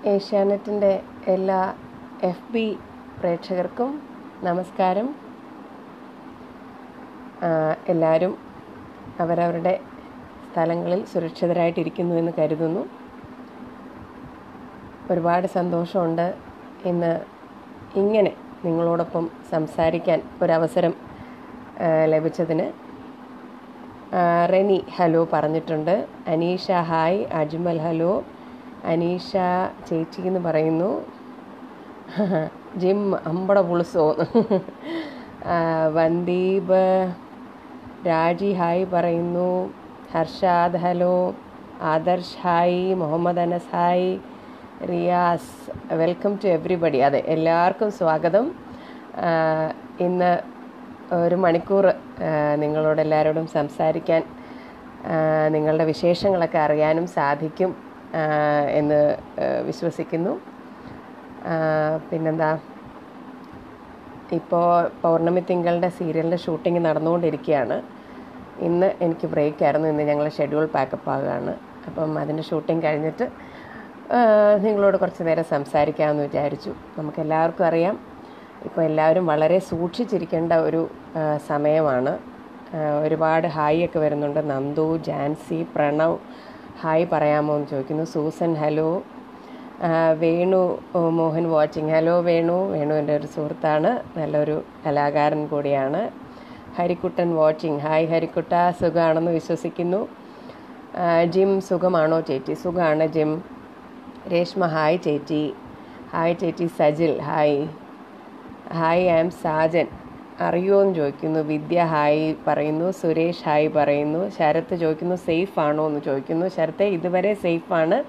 ഏഷ്യാനെറ്റിൻ്റെ എല്ലാ F B പ്രേക്ഷകർക്കും നമസ്കാരം ആ, എല്ലാവരും അവരവരുടെ സ്ഥലങ്ങളിൽ സുരക്ഷിതരായിട്ടിരിക്കുന്നു എന്ന് കരുതുന്നു ഒരുപാട് സന്തോഷമുണ്ട് ഇന്ന് ഇങ്ങനെ നിങ്ങളോടൊപ്പം സംസാരിക്കാൻ ഒരവസരം ആ, ലഭിച്ചതിന് ആ, റെനി ഹലോ പറഞ്ഞിട്ടുണ്ട് അനീഷ ഹായ് അജ്മൽ ഹലോ അനീഷ ചേച്ചി എന്ന് പറയുന്നു ജിം അമ്പട പുളിസോ വന്ദീപ് രാജി ഹായ് പറയുന്നു Harshad hello Adarsh hi Muhammad Anas hi Riyas welcome to everybody അതെ എല്ലാവർക്കും സ്വാഗതം ആ, ഇന്ന് ഒരു മണിക്കൂർ ആ, നിങ്ങളോട് എല്ലാവരോടും സംസാരിക്കാൻ ആ, നിങ്ങളുടെ വിശേഷങ്ങളൊക്കെ അറിയാനും സാധിക്കും ആ, എന്ന് ആ, വിശ്വസിക്കുന്നു ആ, പിന്നെന്താ ഇപ്പോൾ പൗർണമി തിങ്കളുടെ സീരിയലിൻ്റെ ഷൂട്ടിംഗ് നടന്നുകൊണ്ടിരിക്കുകയാണ് ഇന്ന് എനിക്ക് ബ്രേക്ക് ആയിരുന്നു ഇന്ന് ഞങ്ങൾ ഷെഡ്യൂൾ പാക്കപ്പ് ആകുകയാണ് അപ്പം അതിൻ്റെ ഷൂട്ടിംഗ് കഴിഞ്ഞിട്ട് ആ, നിങ്ങളോട് കുറച്ച് നേരം സംസാരിക്കാമെന്ന് വിചാരിച്ചു നമുക്ക് എല്ലാവർക്കും അറിയാം ഇപ്പോൾ എല്ലാവരും വളരെ സൂക്ഷിച്ചിരിക്കേണ്ട ഒരു ആ, സമയമാണ് ആ, ഒരുപാട് ഹായ് ഒക്കെ വരുന്നുണ്ട് നന്ദു ജാൻസി പ്രണവ് ഹായ് പറയാമോ എന്ന് ചോദിക്കുന്നു സൂസൻ ഹലോ ആ, വേണു ഓ, മോഹൻ വാച്ചിങ് ഹലോ വേണു വേണു എൻ്റെ ഒരു സുഹൃത്താണ് നല്ലൊരു കലാകാരൻ കൂടിയാണ് ഹരിക്കുട്ടൻ വാച്ചിങ് ഹായ് ഹരിക്കുട്ട സുഖമാണെന്ന് വിശ്വസിക്കുന്നു ആ, ജിം സുഖമാണോ ചേച്ചി സുഖമാണ് ജിം രേഷ്മ ഹായ് ചേച്ചി ഹായ് ചേച്ചി Sajil hi hi I am Sajan അറിയുമോ എന്ന് ചോദിക്കുന്നു വിദ്യ ഹായ് പറയുന്നു സുരേഷ് ഹായ് പറയുന്നു ശരത്ത് ചോദിക്കുന്നു സേഫ് ആണോ എന്ന് ചോദിക്കുന്നു ശരത്തെ ഇതുവരെ സേഫാണ്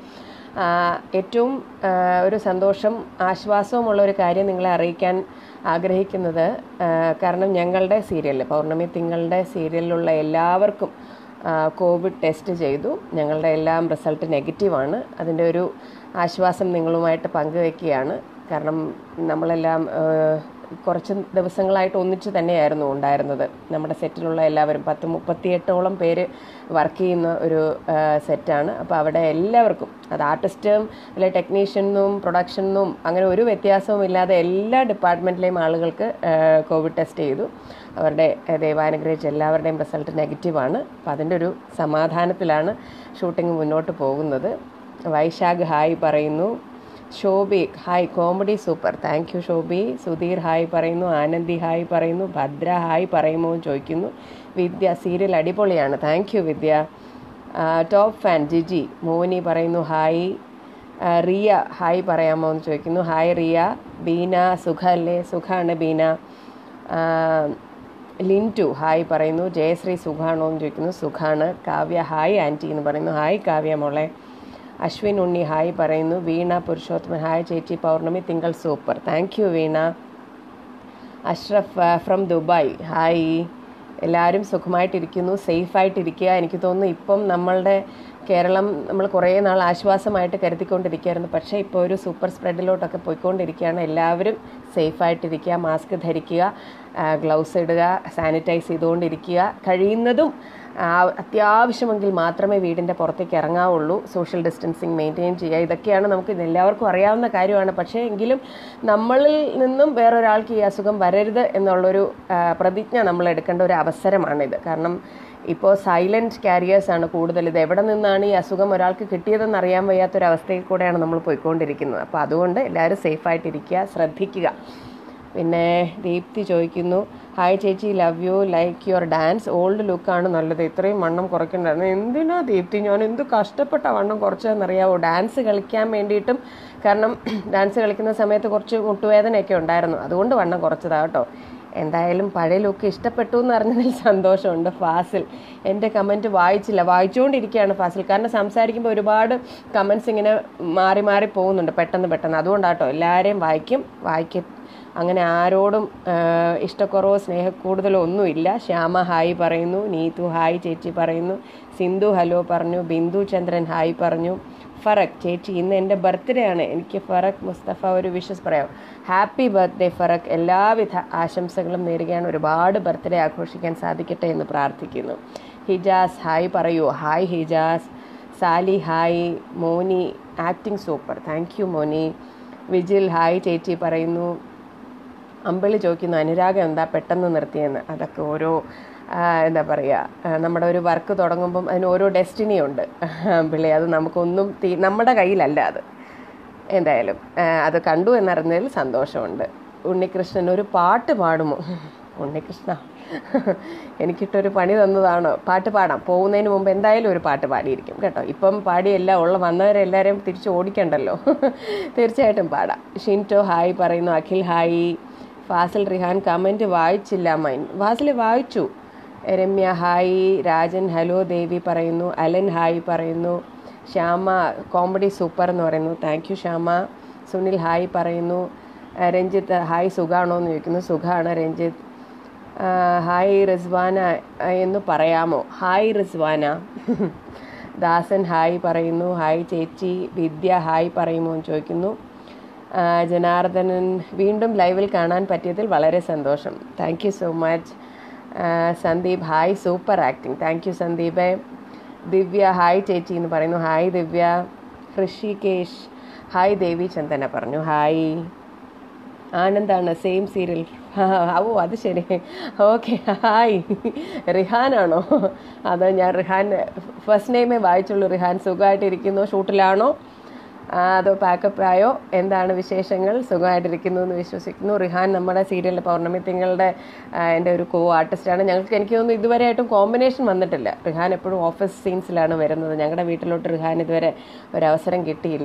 ഏറ്റവും ആ, ഒരു സന്തോഷം ആശ്വാസവുമുള്ള ഒരു കാര്യം നിങ്ങളെ അറിയിക്കാൻ ആഗ്രഹിക്കുന്നത് ആ, കാരണം ഞങ്ങളുടെ സീരിയൽ പൗർണമി തിങ്കളുടെ സീരിയലിലുള്ള എല്ലാവർക്കും ആ, കോവിഡ് ടെസ്റ്റ് ചെയ്തു ഞങ്ങളുടെ എല്ലാം റിസൾട്ട് നെഗറ്റീവാണ് അതിൻ്റെ ഒരു ആശ്വാസം നിങ്ങളുമായിട്ട് പങ്കുവെക്കുകയാണ് കാരണം നമ്മളെല്ലാം ആ, കുറച്ച് ദിവസങ്ങളായിട്ട് ഒന്നിച്ച് തന്നെയായിരുന്നു ഉണ്ടായിരുന്നത് നമ്മുടെ സെറ്റിലുള്ള എല്ലാവരും പത്ത് മുപ്പത്തിയെട്ടോളം പേര് വർക്ക് ചെയ്യുന്ന ഒരു ആ, സെറ്റാണ് അപ്പോൾ അവിടെ എല്ലാവർക്കും അത് ആർട്ടിസ്റ്റും അല്ലെ ടെക്നീഷ്യനും പ്രൊഡക്ഷനും അങ്ങനെ ഒരു വ്യത്യാസവും ഇല്ലാതെ എല്ലാ ഡിപ്പാർട്ട്മെൻറ്റിലെയും ആളുകൾക്ക് ആ, കോവിഡ് ടെസ്റ്റ് ചെയ്തു അവരുടെ ആ, ദൈവാനുഗ്രഹിച്ച് എല്ലാവരുടെയും റിസൾട്ട് നെഗറ്റീവാണ് അപ്പോൾ അതിൻ്റെ ഒരു സമാധാനത്തിലാണ് ഷൂട്ടിംഗ് മുന്നോട്ട് പോകുന്നത് വൈശാഖ് ഹായ് പറയുന്നു Shobhi hi comedy super thank you Shobhi Sudheer hi പറയുന്നു ആനന്ദി ഹായ് പറയുന്നു ഭദ്ര ഹായ് പറയുമോ എന്ന് ചോദിക്കുന്നു വിദ്യ സീരിയൽ അടിപൊളിയാണ് താങ്ക് യു വിദ്യ ആ, ടോപ്പ് ഫാൻ ജിജി മോനി പറയുന്നു ഹായ് ആ, റിയ ഹായ് പറയാമോ എന്ന് ചോദിക്കുന്നു ഹായ് റിയ ബീന സുഖല്ലേ സുഖാണ് ബീന ആ, ലിൻറ്റു ഹായ് പറയുന്നു ജയശ്രീ സുഖാണോ എന്ന് ചോദിക്കുന്നു സുഖാണ് കാവ്യ ഹായ് ആൻറ്റി എന്ന് പറയുന്നു ഹായ് കാവ്യ മോളെ അശ്വിൻ ഉണ്ണി ഹായ് പറയുന്നു വീണ പുരുഷോത്തമൻ ഹായ് ചേച്ചി Pournami Thinkal super thank you Veena Ashraf from Dubai hi എല്ലാവരും സുഖമായിട്ടിരിക്കുന്നു സേഫായിട്ടിരിക്കുക എനിക്ക് തോന്നുന്നു ഇപ്പം നമ്മളുടെ കേരളം നമ്മൾ കുറേ നാൾ ആശ്വാസമായിട്ട് കരുതിക്കൊണ്ടിരിക്കുകയായിരുന്നു പക്ഷേ ഇപ്പോൾ ഒരു സൂപ്പർ സ്പ്രെഡിലോട്ടൊക്കെ പോയിക്കൊണ്ടിരിക്കുകയാണ് എല്ലാവരും സേഫായിട്ടിരിക്കുക മാസ്ക് ധരിക്കുക ഗ്ലൗസ് ഇടുക സാനിറ്റൈസ് ചെയ്തുകൊണ്ടിരിക്കുക കഴിയുന്നതും ആ, അത്യാവശ്യമെങ്കിൽ മാത്രമേ വീടിൻ്റെ പുറത്തേക്ക് ഇറങ്ങാവുള്ളൂ സോഷ്യൽ ഡിസ്റ്റൻസിങ് മെയിൻറ്റെയിൻ ചെയ്യുക ഇതൊക്കെയാണ് നമുക്ക് ഇത് എല്ലാവർക്കും അറിയാവുന്ന കാര്യമാണ് പക്ഷേ എങ്കിലും നമ്മളിൽ നിന്നും വേറൊരാൾക്ക് ഈ അസുഖം വരരുത് എന്നുള്ളൊരു ആ, പ്രതിജ്ഞ നമ്മൾ എടുക്കേണ്ട ഒരു അവസരമാണിത് കാരണം ഇപ്പോൾ സൈലൻറ്റ് കാരിയേഴ്സ് ആണ് കൂടുതൽ ഇത് എവിടെ നിന്നാണ് ഈ അസുഖം ഒരാൾക്ക് കിട്ടിയതെന്ന് അറിയാൻ വയ്യാത്തൊരവസ്ഥയിൽ കൂടെയാണ് നമ്മൾ പോയിക്കൊണ്ടിരിക്കുന്നത് അപ്പോൾ അതുകൊണ്ട് എല്ലാവരും സേഫായിട്ടിരിക്കുക ശ്രദ്ധിക്കുക പിന്നെ ദീപ്തി ചോദിക്കുന്നു ഹായ് ചേച്ചി love you like your dance old ലുക്കാണ് നല്ലത് ഇത്രയും വണ്ണം കുറയ്ക്കണ്ടായിരുന്നു എന്തിനാ ദീപ്തി ഞാൻ എന്ത് കഷ്ടപ്പെട്ട വണ്ണം കുറച്ചതെന്നറിയാവോ ഡാൻസ് കളിക്കാൻ വേണ്ടിയിട്ടും കാരണം ഡാൻസ് കളിക്കുന്ന സമയത്ത് കുറച്ച് മുട്ടുവേദനയൊക്കെ ഉണ്ടായിരുന്നു അതുകൊണ്ട് വണ്ണം കുറച്ചതാ കേട്ടോ എന്തായാലും പഴയ ലുക്ക് ഇഷ്ടപ്പെട്ടു എന്ന് അറിഞ്ഞതിൽ സന്തോഷമുണ്ട് ഫാസിൽ എൻ്റെ കമൻറ്റ് വായിച്ചില്ല വായിച്ചുകൊണ്ടിരിക്കുകയാണ് ഫാസിൽ കാരണം സംസാരിക്കുമ്പോൾ ഒരുപാട് കമൻസ് ഇങ്ങനെ മാറി മാറി പോകുന്നുണ്ട് പെട്ടെന്ന് പെട്ടെന്ന് അതുകൊണ്ടാട്ടോ എല്ലാവരെയും വായിക്കും വായിക്കും അങ്ങനെ ആരോടും ആ, ഇഷ്ടക്കുറവോ സ്നേഹക്കൂടുതലോ ഒന്നുമില്ല ശ്യാമ ഹായ് പറയുന്നു നീതു ഹായ് ചേച്ചി പറയുന്നു സിന്ധു ഹലോ പറഞ്ഞു ബിന്ദു ചന്ദ്രൻ ഹായ് പറഞ്ഞു ഫറക് ചേച്ചി ഇന്ന് എൻ്റെ ബർത്ത്ഡേ ആണ് എനിക്ക് ഫറക് മുസ്തഫ ഒരു വിഷസ് പറയാം ഹാപ്പി ബർത്ത്ഡേ ഫറക് എല്ലാവിധ ആശംസകളും നേരുകയാണ് ഒരുപാട് ബർത്ത്ഡേ ആഘോഷിക്കാൻ സാധിക്കട്ടെ എന്ന് പ്രാർത്ഥിക്കുന്നു ഹിജാസ് ഹായ് പറയൂ hi Hijas Sali hi Moni acting super thank you Moni Vijil hi ചേച്ചി പറയുന്നു അമ്പിളി ചോദിക്കുന്നു അനുരാഗം എന്താ പെട്ടെന്ന് നിർത്തിയെന്ന് അതൊക്കെ ഓരോ ആ, എന്താ പറയുക നമ്മുടെ ഒരു വർക്ക് തുടങ്ങുമ്പം അതിന് ഓരോ ഡെസ്റ്റിനി ഉണ്ട് അമ്പിളി അത് നമുക്കൊന്നും തീ നമ്മുടെ കയ്യിലല്ല അത് എന്തായാലും ആ, അത് കണ്ടു എന്നറിഞ്ഞതിൽ സന്തോഷമുണ്ട് ഉണ്ണികൃഷ്ണൻ ഒരു പാട്ട് പാടുമോ ഉണ്ണികൃഷ്ണ എനിക്കിട്ടൊരു പണി തന്നതാണോ പാട്ട് പാടാം പോകുന്നതിന് മുമ്പ് എന്തായാലും ഒരു പാട്ട് പാടിയിരിക്കും കേട്ടോ ഇപ്പം പാടിയല്ല ഉള്ള വന്നവരെ എല്ലാവരെയും തിരിച്ച് ഓടിക്കണ്ടല്ലോ തീർച്ചയായിട്ടും പാടാം ഷിൻറ്റോ ഹായ് പറയുന്നു അഖിൽ ഹായ് ഫാസിൽ റിഹാൻ കമൻറ്റ് വായിച്ചില്ല മൈൻ ഫാസിൽ വായിച്ചു രമ്യ ഹായ് രാജൻ ഹലോ ദേവി പറയുന്നു അലൻ ഹായ് പറയുന്നു ശ്യാമ കോമഡി സൂപ്പർ എന്ന് പറയുന്നു thank you Shyama Sunil hi പറയുന്നു ആ, രഞ്ജിത്ത് ഹായ് സുഖാണോ എന്ന് ചോദിക്കുന്നു സുഖാണ് രഞ്ജിത്ത് ആ, ഹായ് റിസ്വാന ആ, എന്ന് പറയാമോ ഹായ് റിസ്വാന ദാസൻ ഹായ് പറയുന്നു ഹായ് ചേച്ചി വിദ്യ ഹായ് പറയുമോ എന്ന് ചോദിക്കുന്നു ആ, ജനാർദ്ദനൻ വീണ്ടും ലൈവിൽ കാണാൻ പറ്റിയതിൽ വളരെ സന്തോഷം thank you so much Sandeep hi super acting thank you Sandeep Divya hi ചേച്ചി എന്ന് പറയുന്നു ഹായ് ദിവ്യ ഋഷികേഷ് ഹായ് ദേവി ചന്ദന പറഞ്ഞു ഹായ് ആനന്ദാണ് സെയിം സീരിയൽ ഓ അത് ശരി ഓക്കെ ഹായ് റിഹാനാണോ അത് ഞാൻ റിഹാൻ ഫസ്റ്റ് നെയിമേ വായിച്ചുള്ളൂ റിഹാൻ സുഖമായിട്ടിരിക്കുന്നു ഷൂട്ടിലാണോ ആ, അതോ പാക്കപ്പ് ആയോ എന്താണ് വിശേഷങ്ങൾ സുഖമായിട്ടിരിക്കുന്നു എന്ന് വിശ്വസിക്കുന്നു റിഹാൻ നമ്മുടെ സീരിയൽ പൗർണമി തിങ്കളുടെ ആ, എൻ്റെ ഒരു കോ ആർട്ടിസ്റ്റാണ് ഞങ്ങൾക്ക് എനിക്ക് തോന്നുന്നു ഇതുവരെയായിട്ടും കോമ്പിനേഷൻ വന്നിട്ടില്ല റിഹാൻ എപ്പോഴും ഓഫീസ് സീൻസിലാണ് വരുന്നത് ഞങ്ങളുടെ വീട്ടിലോട്ട് റിഹാൻ ഇതുവരെ ഒരവസരം കിട്ടിയില്ല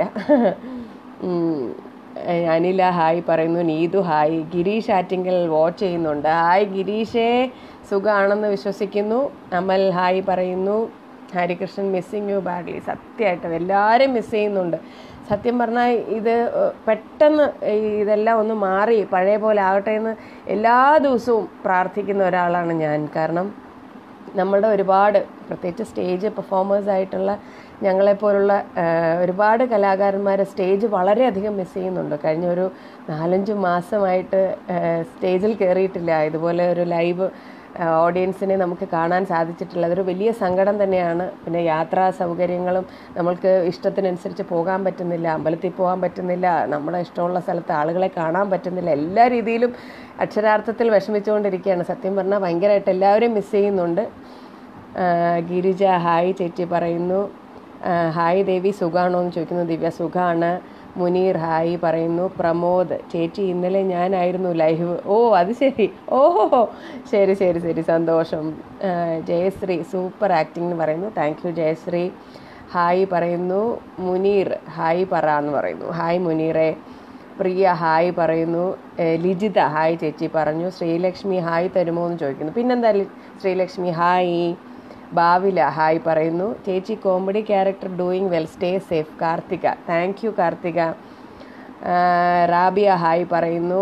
ഉം. ഏഹ് അനില ഹായ് പറയുന്നു നീതു ഹായ് ഗിരീഷ് ആറ്റിങ്കൽ വാച്ച് ചെയ്യുന്നുണ്ട് ഹായ് ഗിരീഷേ സുഖമാണെന്ന് വിശ്വസിക്കുന്നു അമൽ ഹായ് പറയുന്നു ഹരികൃഷ്ണൻ മിസ്സിങ് യു ബാഡ്ലി സത്യമായിട്ടും എല്ലാവരെയും മിസ് ചെയ്യുന്നുണ്ട് സത്യം പറഞ്ഞാൽ ഇത് ഏഹ്, പെട്ടെന്ന് ഈ ഇതെല്ലാം ഒന്ന് മാറി പഴയ പോലെ ആകട്ടെ എന്ന് എല്ലാ ദിവസവും പ്രാർത്ഥിക്കുന്ന ഒരാളാണ് ഞാൻ കാരണം നമ്മളുടെ ഒരുപാട് പ്രത്യേകിച്ച് സ്റ്റേജ് പെർഫോമേഴ്സ് ആയിട്ടുള്ള ഞങ്ങളെപ്പോലുള്ള ആ, ഒരുപാട് കലാകാരന്മാർ സ്റ്റേജ് വളരെയധികം മിസ് ചെയ്യുന്നുണ്ട് കഴിഞ്ഞ ഒരു നാലഞ്ച് മാസമായിട്ട് ആ, സ്റ്റേജിൽ കയറിയിട്ടില്ല ഇതുപോലെ ഒരു ലൈവ് ഓഡിയൻസിനെ നമുക്ക് കാണാൻ സാധിച്ചിട്ടില്ല അതൊരു വലിയ സങ്കടം തന്നെയാണ് പിന്നെ യാത്രാ സൗകര്യങ്ങളും നമ്മൾക്ക് ഇഷ്ടത്തിനനുസരിച്ച് പോകാൻ പറ്റുന്നില്ല അമ്പലത്തിൽ പോകാൻ പറ്റുന്നില്ല നമ്മുടെ ഇഷ്ടമുള്ള സ്ഥലത്ത് ആളുകളെ കാണാൻ പറ്റുന്നില്ല എല്ലാ രീതിയിലും അക്ഷരാർത്ഥത്തിൽ വിഷമിച്ചുകൊണ്ടിരിക്കുകയാണ് സത്യം പറഞ്ഞാൽ ഭയങ്കരമായിട്ട് എല്ലാവരെയും മിസ് ചെയ്യുന്നുണ്ട് ആ, ഗിരിജ ഹായ് ചേച്ചി പറയുന്നു ആ, ഹായ് ദേവി സുഖാണോ എന്ന് ചോദിക്കുന്നു ദിവ്യ സുഖാണ് മുനീർ ഹായ് പറയുന്നു പ്രമോദ് ചേച്ചി ഇന്നലെ ഞാനായിരുന്നു ലൈവ് ഓ അത് ശരി ഓഹോ ശരി ശരി ശരി സന്തോഷം ആ, ജയശ്രീ സൂപ്പർ ആക്ടിംഗ് എന്ന് പറയുന്നു താങ്ക് യു ജയശ്രീ ഹായ് പറയുന്നു മുനീർ ഹായ് പറ എന്ന് പറയുന്നു ഹായ് മുനീറെ പ്രിയ ഹായ് പറയുന്നു ഏ, ലിജിത ഹായ് ചേച്ചി പറഞ്ഞു ശ്രീലക്ഷ്മി ഹായ് തരുമോ എന്ന് ചോദിക്കുന്നു പിന്നെന്താ ലി- ശ്രീലക്ഷ്മി ഹായ് ഭാവില ഹായ് പറയുന്നു ചേച്ചി comedy character doing well stay safe Karthika thank you Karthika ആ, റാബിയ ഹായ് പറയുന്നു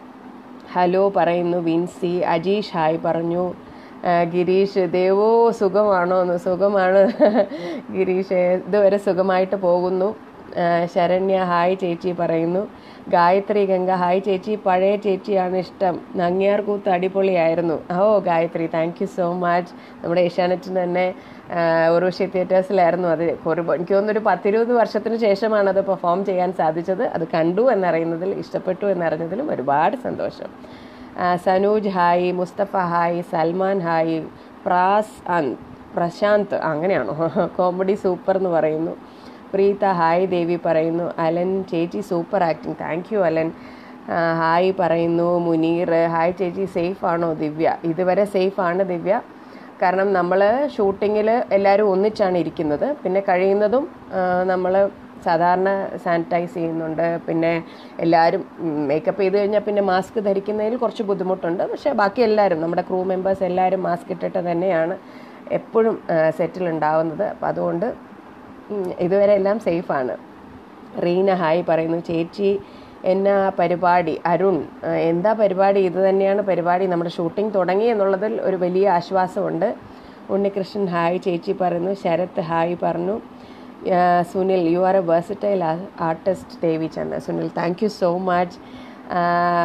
ഹലോ പറയുന്നു വിൻസി അജീഷ് ഹായ് പറഞ്ഞു ആ, ഗിരീഷ് ദേവോ സുഖമാണോ എന്ന് സുഖമാണ് ഗിരീഷ് ഇതുവരെ സുഖമായിട്ട് പോകുന്നു ആ, ശരണ്യ ഹായ് ചേച്ചി പറയുന്നു ഗായത്രി ഗംഗ ഹായ് ചേച്ചി പഴയ ചേച്ചിയാണ് ഇഷ്ടം നങ്ങിയാർ കൂത്ത് അടിപൊളിയായിരുന്നു ഓ Gayathri thank you so much നമ്മുടെ ഏഷ്യാനെറ്റിന് തന്നെ ഉറുഷി തിയേറ്റേഴ്സിലായിരുന്നു അത് ഒരു എനിക്ക് തോന്നുന്നു ഒരു പത്തിരുപത് വർഷത്തിന് ശേഷമാണ് അത് പെർഫോം ചെയ്യാൻ സാധിച്ചത് അത് കണ്ടു എന്നറിയുന്നതിൽ ഇഷ്ടപ്പെട്ടു എന്നറിഞ്ഞതിലും ഒരുപാട് സന്തോഷം ആ, Sanuj hi Mustafa hi Salman hi പ്രാസ് അന്ത് പ്രശാന്ത് അങ്ങനെയാണോ കോമഡി സൂപ്പർ എന്ന് പറയുന്നു പ്രീത ഹായ് ദേവി പറയുന്നു അലൻ ചേച്ചി super acting thank you Alan ആ, ഹായ് പറയുന്നു മുനീർ ഹായ് ചേച്ചി സേഫ് ആണോ ദിവ്യ ഇതുവരെ സേഫ് ആണ് ദിവ്യ കാരണം നമ്മൾ ഷൂട്ടിങ്ങിൽ എല്ലാവരും ഒന്നിച്ചാണ് ഇരിക്കുന്നത് പിന്നെ കഴിയുന്നതും നമ്മൾ സാധാരണ സാനിറ്റൈസ് ചെയ്യുന്നുണ്ട് പിന്നെ എല്ലാവരും മേക്കപ്പ് ചെയ്ത് കഴിഞ്ഞാൽ പിന്നെ മാസ്ക് ധരിക്കുന്നതിൽ കുറച്ച് ബുദ്ധിമുട്ടുണ്ട് പക്ഷേ ബാക്കി എല്ലാവരും നമ്മുടെ ക്രൂ മെമ്പേഴ്സ് എല്ലാവരും മാസ്ക് ഇട്ടിട്ട് തന്നെയാണ് എപ്പോഴും സെറ്റിൽ ഉണ്ടാവുന്നത് അപ്പം അതുകൊണ്ട് ഉം, ഇതുവരെ എല്ലാം സേഫാണ് റീന ഹായ് പറയുന്നു ചേച്ചി എന്നാ പരിപാടി അരുൺ ആ, എന്താ പരിപാടി ഇത് തന്നെയാണ് പരിപാടി നമ്മുടെ ഷൂട്ടിംഗ് തുടങ്ങി എന്നുള്ളതിൽ ഒരു വലിയ ആശ്വാസമുണ്ട് ഉണ്ണികൃഷ്ണൻ ഹായ് ചേച്ചി പറയുന്നു ശരത് ഹായ് പറഞ്ഞു ആ, Sunil you are a versatile artist Devi Chandra Sunil thank you so much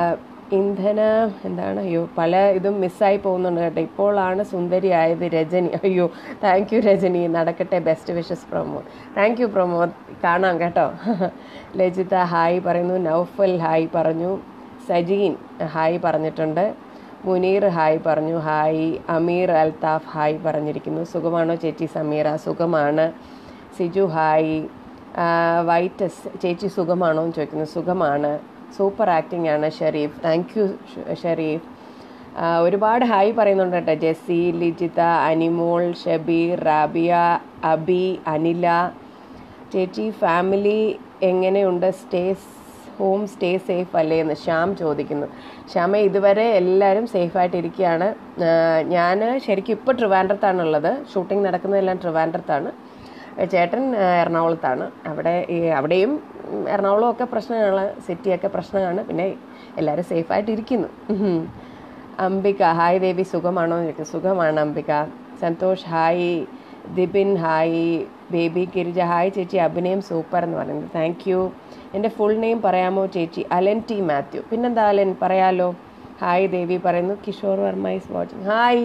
ഇന്ധന എന്താണ് അയ്യോ പല ഇതും മിസ്സായി പോകുന്നുണ്ട് കേട്ടോ ഇപ്പോഴാണ് സുന്ദരിയായത് രജനി അയ്യോ താങ്ക് യു രജനി നടക്കട്ടെ best wishes Pramod thank you Pramod കാണാം കേട്ടോ ലജിത ഹായ് പറയുന്നു നൗഫൽ ഹായ് പറഞ്ഞു സജീൻ ഹായ് പറഞ്ഞിട്ടുണ്ട് മുനീർ ഹായ് പറഞ്ഞു ഹായ് അമീർ അൽതാഫ് ഹായ് പറഞ്ഞിരിക്കുന്നു സുഖമാണോ ചേച്ചി സമീറ സുഖമാണ് സിജു ഹായ് ആ, വൈറ്റസ് ചേച്ചി സുഖമാണോ എന്ന് ചോദിക്കുന്നു സുഖമാണ് സൂപ്പർ ആക്ടിംഗ് ആണ് ഷെരീഫ് താങ്ക് യു ഷെരീഫ് ആ, ഒരുപാട് ഹായ് പറയുന്നുണ്ട് കേട്ടോ ജെസ്സി ലിജിത അനിമോൾ ഷബീർ റാബിയ അബി അനില ചേച്ചി ഫാമിലി എങ്ങനെയുണ്ട് സ്റ്റേ ഹോം സ്റ്റേ സേഫ് അല്ലേ എന്ന് ശ്യാം ചോദിക്കുന്നു ശ്യാമ ഇതുവരെ എല്ലാവരും സേഫായിട്ടിരിക്കുകയാണ് ഞാൻ ശരിക്കും ഇപ്പോൾ ട്രിവാൻഡ്രത്താണുള്ളത് ഷൂട്ടിംഗ് നടക്കുന്നതെല്ലാം ട്രിവാൻഡ്രത്താണ് ചേട്ടൻ ആ, എറണാകുളത്താണ് അവിടെ ഈ അവിടെയും ഉം, എറണാകുളം ഒക്കെ പ്രശ്നമാണ് സിറ്റിയൊക്കെ പ്രശ്നമാണ് പിന്നെ എല്ലാവരും സേഫായിട്ടിരിക്കുന്നു ഉം. അംബിക ഹായ് ദേവി സുഖമാണോ എന്ന് ചോദിക്കുന്നു സുഖമാണ് Ambika Santhosh hi Dibin hi Baby Girija hi ചേച്ചി അഭിനയം സൂപ്പർ എന്ന് പറയുന്നത് താങ്ക് യു എൻ്റെ ഫുൾ നെയിം പറയാമോ ചേച്ചി അലൻ ടി മാത്യു പിന്നെന്താ അലൻ പറയാലോ ഹായ് ദേവി പറയുന്നു Kishore Varma is watching hi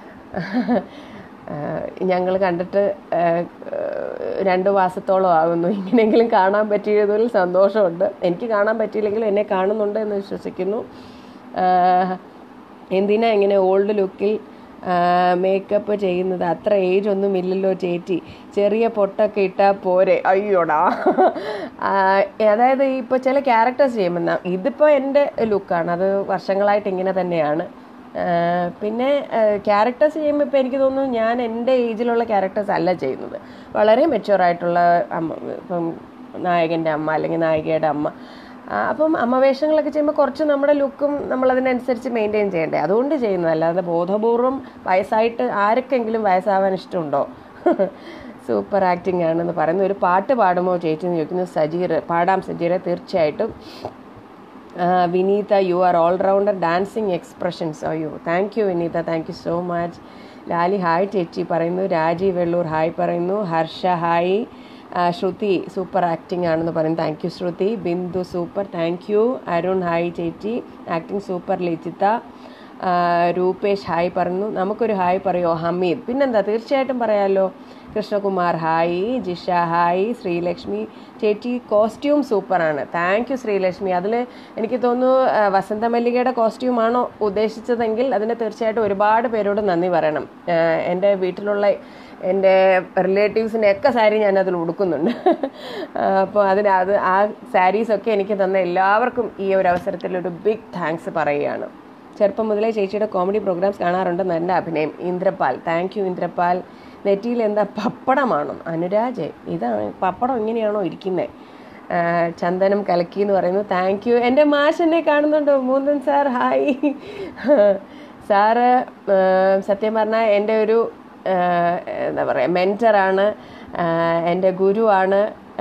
ഞങ്ങൾ കണ്ടിട്ട് ആഹ്, രണ്ട് മാസത്തോളം ആകുന്നു ഇങ്ങനെയെങ്കിലും കാണാൻ പറ്റിയതിൽ സന്തോഷമുണ്ട് എനിക്ക് കാണാൻ പറ്റിയില്ലെങ്കിലും എന്നെ കാണുന്നുണ്ട് എന്ന് വിശ്വസിക്കുന്നു ആഹ്, എന്തിനാ ഇങ്ങനെ ഓൾഡ് ലുക്കിൽ മേക്കപ്പ് ചെയ്യുന്നത് അത്ര ഏജ് ഒന്നും ഇല്ലല്ലോ ചേച്ചി ചെറിയ പൊട്ടൊക്കെ ഇട്ടാൽ പോരെ അയ്യോടാ ആ, അതായത് ഇപ്പോൾ ചില ക്യാരക്ടേഴ്സ് ചെയ്യുമ്പോൾ ഇതിപ്പോൾ എൻ്റെ ലുക്കാണ് അത് വർഷങ്ങളായിട്ട് ഇങ്ങനെ തന്നെയാണ് ആ, പിന്നെ ക്യാരക്ടേഴ്സ് ചെയ്യുമ്പോൾ ഇപ്പോൾ എനിക്ക് തോന്നുന്നു ഞാൻ എൻ്റെ ഏജിലുള്ള ക്യാരക്ടേഴ്സ് അല്ല ചെയ്യുന്നത് വളരെ മെച്ചുവർ ആയിട്ടുള്ള അമ്മ ഇപ്പം നായകൻ്റെ അമ്മ അല്ലെങ്കിൽ നായികയുടെ അമ്മ ആ, അപ്പം അമ്മ വേഷങ്ങളൊക്കെ ചെയ്യുമ്പോൾ കുറച്ച് നമ്മുടെ ലുക്കും നമ്മൾ അതിനനുസരിച്ച് മെയിൻറ്റെയിൻ ചെയ്യണ്ടേ അതുകൊണ്ട് ചെയ്യുന്നത് അല്ലാതെ ബോധപൂർവം വയസ്സായിട്ട് ആർക്കെങ്കിലും വയസ്സാവാൻ ഇഷ്ടമുണ്ടോ സൂപ്പർ ആക്ടിംഗ് ആണെന്ന് പറയുന്നു ഒരു പാട്ട് പാടുമോ ചേച്ചി എന്ന് ചോദിക്കുന്നു സജീർ പാടാം സജീറെ തീർച്ചയായിട്ടും ആ, Vineetha you are all rounder dancing expressions അയ്യോ thank you Vineetha thank you so much Lali hi ചേച്ചി പറയുന്നു രാജീവ് വെള്ളൂർ ഹായ് പറയുന്നു ഹർഷ ഹായ് ആ, ശ്രുതി സൂപ്പർ ആക്ടിംഗ് ആണെന്ന് പറയുന്നു thank you Shruthi Bindu super thank you Arun hi ചേച്ചി ആക്ടിംഗ് സൂപ്പർ ലിജിത ആ, രൂപേഷ് ഹായ് പറഞ്ഞു നമുക്കൊരു ഹായ് പറയോ ഹമീദ് പിന്നെന്താ തീർച്ചയായിട്ടും പറയാമല്ലോ കൃഷ്ണകുമാർ ഹായ് ജിഷ ഹായ് ശ്രീലക്ഷ്മി ചേച്ചി കോസ്റ്റ്യൂം സൂപ്പറാണ് താങ്ക് യു ശ്രീലക്ഷ്മി അതിൽ എനിക്ക് തോന്നുന്നു ആ, വസന്തമല്ലികയുടെ കോസ്റ്റ്യൂമാണോ ഉദ്ദേശിച്ചതെങ്കിൽ അതിന് തീർച്ചയായിട്ടും ഒരുപാട് പേരോട് നന്ദി പറയണം ആ, എൻ്റെ വീട്ടിലുള്ള എൻ്റെ റിലേറ്റീവ്സിൻ്റെ ഒക്കെ സാരി ഞാൻ അതിൽ ഉടുക്കുന്നുണ്ട് അപ്പോൾ അതിന് അത് ആ സാരീസൊക്കെ എനിക്ക് തന്ന എല്ലാവർക്കും ഈ ഒരു അവസരത്തിൽ ഒരു ബിഗ് താങ്ക്സ് പറയുകയാണ് ചെറുപ്പം മുതലേ ചേച്ചിയുടെ കോമഡി പ്രോഗ്രാംസ് കാണാറുണ്ട് നല്ല അഭിനയം ഇന്ദ്രപാൽ താങ്ക് യു ഇന്ദ്രപാൽ നെറ്റിയിൽ എന്താ പപ്പടമാണോ അനുരാജ് ഇതാണ് പപ്പടം ഇങ്ങനെയാണോ ഇരിക്കുന്നത് ചന്ദനം കലക്കി എന്ന് പറയുന്നു താങ്ക് യു എൻ്റെ മാഷെന്നെ കാണുന്നുണ്ടോ മൂന്നൻ സാർ ഹായ് സാറ് സത്യം പറഞ്ഞാൽ എൻ്റെ ഒരു ആ, എന്താ പറയുക മെൻറ്ററാണ് എൻ്റെ ഗുരുവാണ്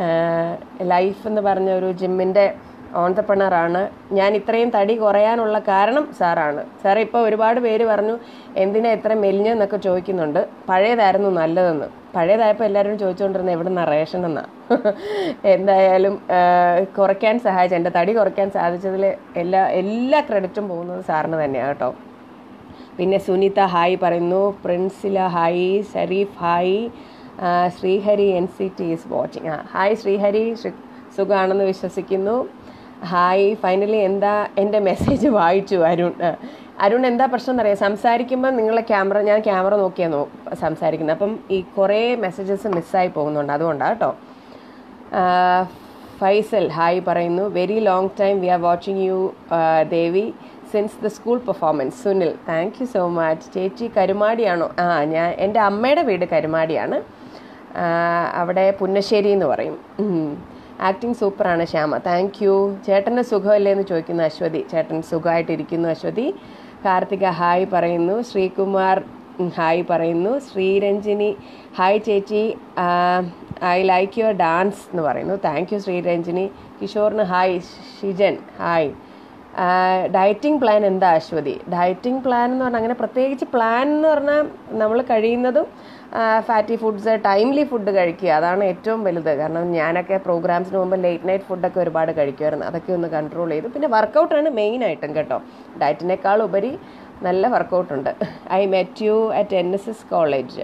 ലൈഫ് എന്ന് പറഞ്ഞ ഒരു ജിമ്മിൻ്റെ ഓൺടർപ്രണറാണ് ഞാൻ ഇത്രയും തടി കുറയാനുള്ള കാരണം സാറാണ് സാർ ഇപ്പോൾ ഒരുപാട് പേര് പറഞ്ഞു എന്തിനാ ഇത്ര മെലിഞ്ഞെന്നൊക്കെ ചോദിക്കുന്നുണ്ട് പഴയതായിരുന്നു നല്ലതെന്ന് പഴയതായപ്പോൾ എല്ലാവരും ചോദിച്ചുകൊണ്ടിരുന്നത് എവിടെ നിന്നാണ് റേഷൻ എന്നാ എന്തായാലും ആ, കുറയ്ക്കാൻ സഹായിച്ച എൻ്റെ തടി കുറയ്ക്കാൻ സാധിച്ചതിൽ എല്ലാ എല്ലാ ക്രെഡിറ്റും പോകുന്നത് സാറിന് തന്നെയാണ് കേട്ടോ പിന്നെ സുനിത ഹായ് പറയുന്നു പ്രിൻസില ഹായ് ഷരീഫ് ഹായ് ആ, Sreehari N C T is watching ആ ഹായ് ശ്രീഹരി ശ്രീ- സുഖാണെന്ന് വിശ്വസിക്കുന്നു ഹായ് ഫൈനലി എന്താ എൻ്റെ മെസ്സേജ് വായിച്ചു അരുൺ ആ, അരുൺ എന്താ പ്രശ്നം എന്നറിയാം സംസാരിക്കുമ്പോൾ നിങ്ങളെ ക്യാമറ ഞാൻ ക്യാമറ നോക്കിയാണ് നോ സംസാരിക്കുന്നത് അപ്പം ഈ കുറേ മെസ്സേജസ് മിസ്സായി പോകുന്നുണ്ട് അതുകൊണ്ടാണ് കേട്ടോ ആഹ് ഫൈസൽ ഹായ് പറയുന്നു very long time we are watching you Devi since the school performance Sunil thank you so much ചേച്ചി കരുമാടിയാണോ ആ ഞാൻ എൻ്റെ അമ്മയുടെ വീട് കരുമാടിയാണ് ആഹ് അവിടെ പുന്നശ്ശേരി എന്ന് പറയും ആക്ടിങ് സൂപ്പറാണ് ശ്യാമ താങ്ക് യു ചേട്ടൻ്റെ സുഖമല്ലേ എന്ന് ചോദിക്കുന്നു അശ്വതി ചേട്ടൻ സുഖമായിട്ടിരിക്കുന്നു അശ്വതി കാർത്തിക ഹായ് പറയുന്നു ശ്രീകുമാർ ഉം, ഹായ് പറയുന്നു ശ്രീരഞ്ജിനി ഹായ് ചേച്ചി ഐ ലൈക്ക് യുവർ ഡാൻസ് എന്ന് പറയുന്നു താങ്ക് യു ശ്രീരഞ്ജിനി കിഷോറിന് hi Shijan hi dieting plan എന്താ അശ്വതി ഡയറ്റിംഗ് പ്ലാൻ എന്ന് പറഞ്ഞാൽ അങ്ങനെ പ്രത്യേകിച്ച് പ്ലാൻ എന്ന് പറഞ്ഞാൽ നമ്മൾ കഴിയുന്നതും ഫാറ്റി ഫുഡ്സ് ടൈംലി ഫുഡ് കഴിക്കുക അതാണ് ഏറ്റവും വലുത് കാരണം ഞാനൊക്കെ പ്രോഗ്രാംസിന് മുമ്പ് ലേറ്റ് നൈറ്റ് ഫുഡൊക്കെ ഒരുപാട് കഴിക്കുമായിരുന്നു അതൊക്കെ ഒന്ന് കൺട്രോൾ ചെയ്തു പിന്നെ വർക്കൗട്ടാണ് മെയിൻ ആയിട്ടും കേട്ടോ ഡയറ്റിനേക്കാൾ ഉപരി നല്ല വർക്കൗട്ടുണ്ട് I met you at N S S college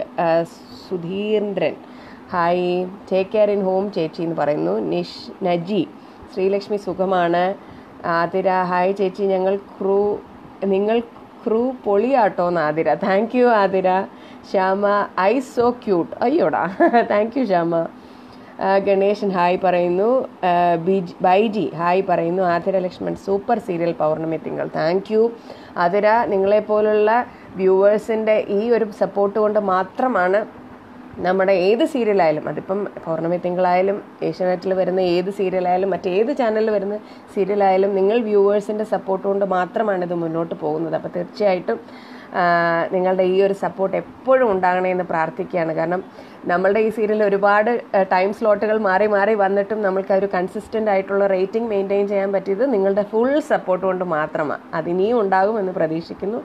Sudheendran hi take care in home ചേച്ചി എന്ന് പറയുന്നു നിഷ് നജി ശ്രീലക്ഷ്മി സുഖമാണ് ആതിര ഹായ് ചേച്ചി ഞങ്ങൾ ക്രൂ നിങ്ങൾ ക്രൂ പൊളിയാട്ടോ എന്ന് Athira thank you Athira Shyama I so cute അയ്യോടാ താങ്ക് യു ശ്യാമ ആ, ഗണേശൻ ഹായ് പറയുന്നു ആ, ബിജ് ബൈജി ഹായ് പറയുന്നു Athira Lakshman super serial Pournami Thinkal thank you Athira നിങ്ങളെപ്പോലുള്ള വ്യൂവേഴ്സിൻ്റെ ഈ ഒരു സപ്പോർട്ട് കൊണ്ട് മാത്രമാണ് നമ്മുടെ ഏത് സീരിയലായാലും അതിപ്പം പൗർണമി തിങ്കളായാലും ഏഷ്യാനെറ്റിൽ വരുന്ന ഏത് സീരിയലായാലും മറ്റേത് ചാനലിൽ വരുന്ന സീരിയലായാലും നിങ്ങൾ വ്യൂവേഴ്സിൻ്റെ സപ്പോർട്ട് കൊണ്ട് മാത്രമാണ് ഇത് മുന്നോട്ട് പോകുന്നത് അപ്പോൾ തീർച്ചയായിട്ടും ആ, നിങ്ങളുടെ ഈ ഒരു സപ്പോർട്ട് എപ്പോഴും ഉണ്ടാകണേ എന്ന് പ്രാർത്ഥിക്കുകയാണ് കാരണം നമ്മളുടെ ഈ സീരിയൽ ഒരുപാട് ടൈം സ്ലോട്ടുകൾ മാറി മാറി വന്നിട്ടും നമ്മൾക്ക് ആ ഒരു കൺസിസ്റ്റൻ്റ് ആയിട്ടുള്ള റേറ്റിംഗ് മെയിൻറ്റെയിൻ ചെയ്യാൻ പറ്റിയത് നിങ്ങളുടെ ഫുൾ സപ്പോർട്ട് കൊണ്ട് മാത്രമാണ് അതിനിയും ഉണ്ടാകുമെന്ന് പ്രതീക്ഷിക്കുന്നു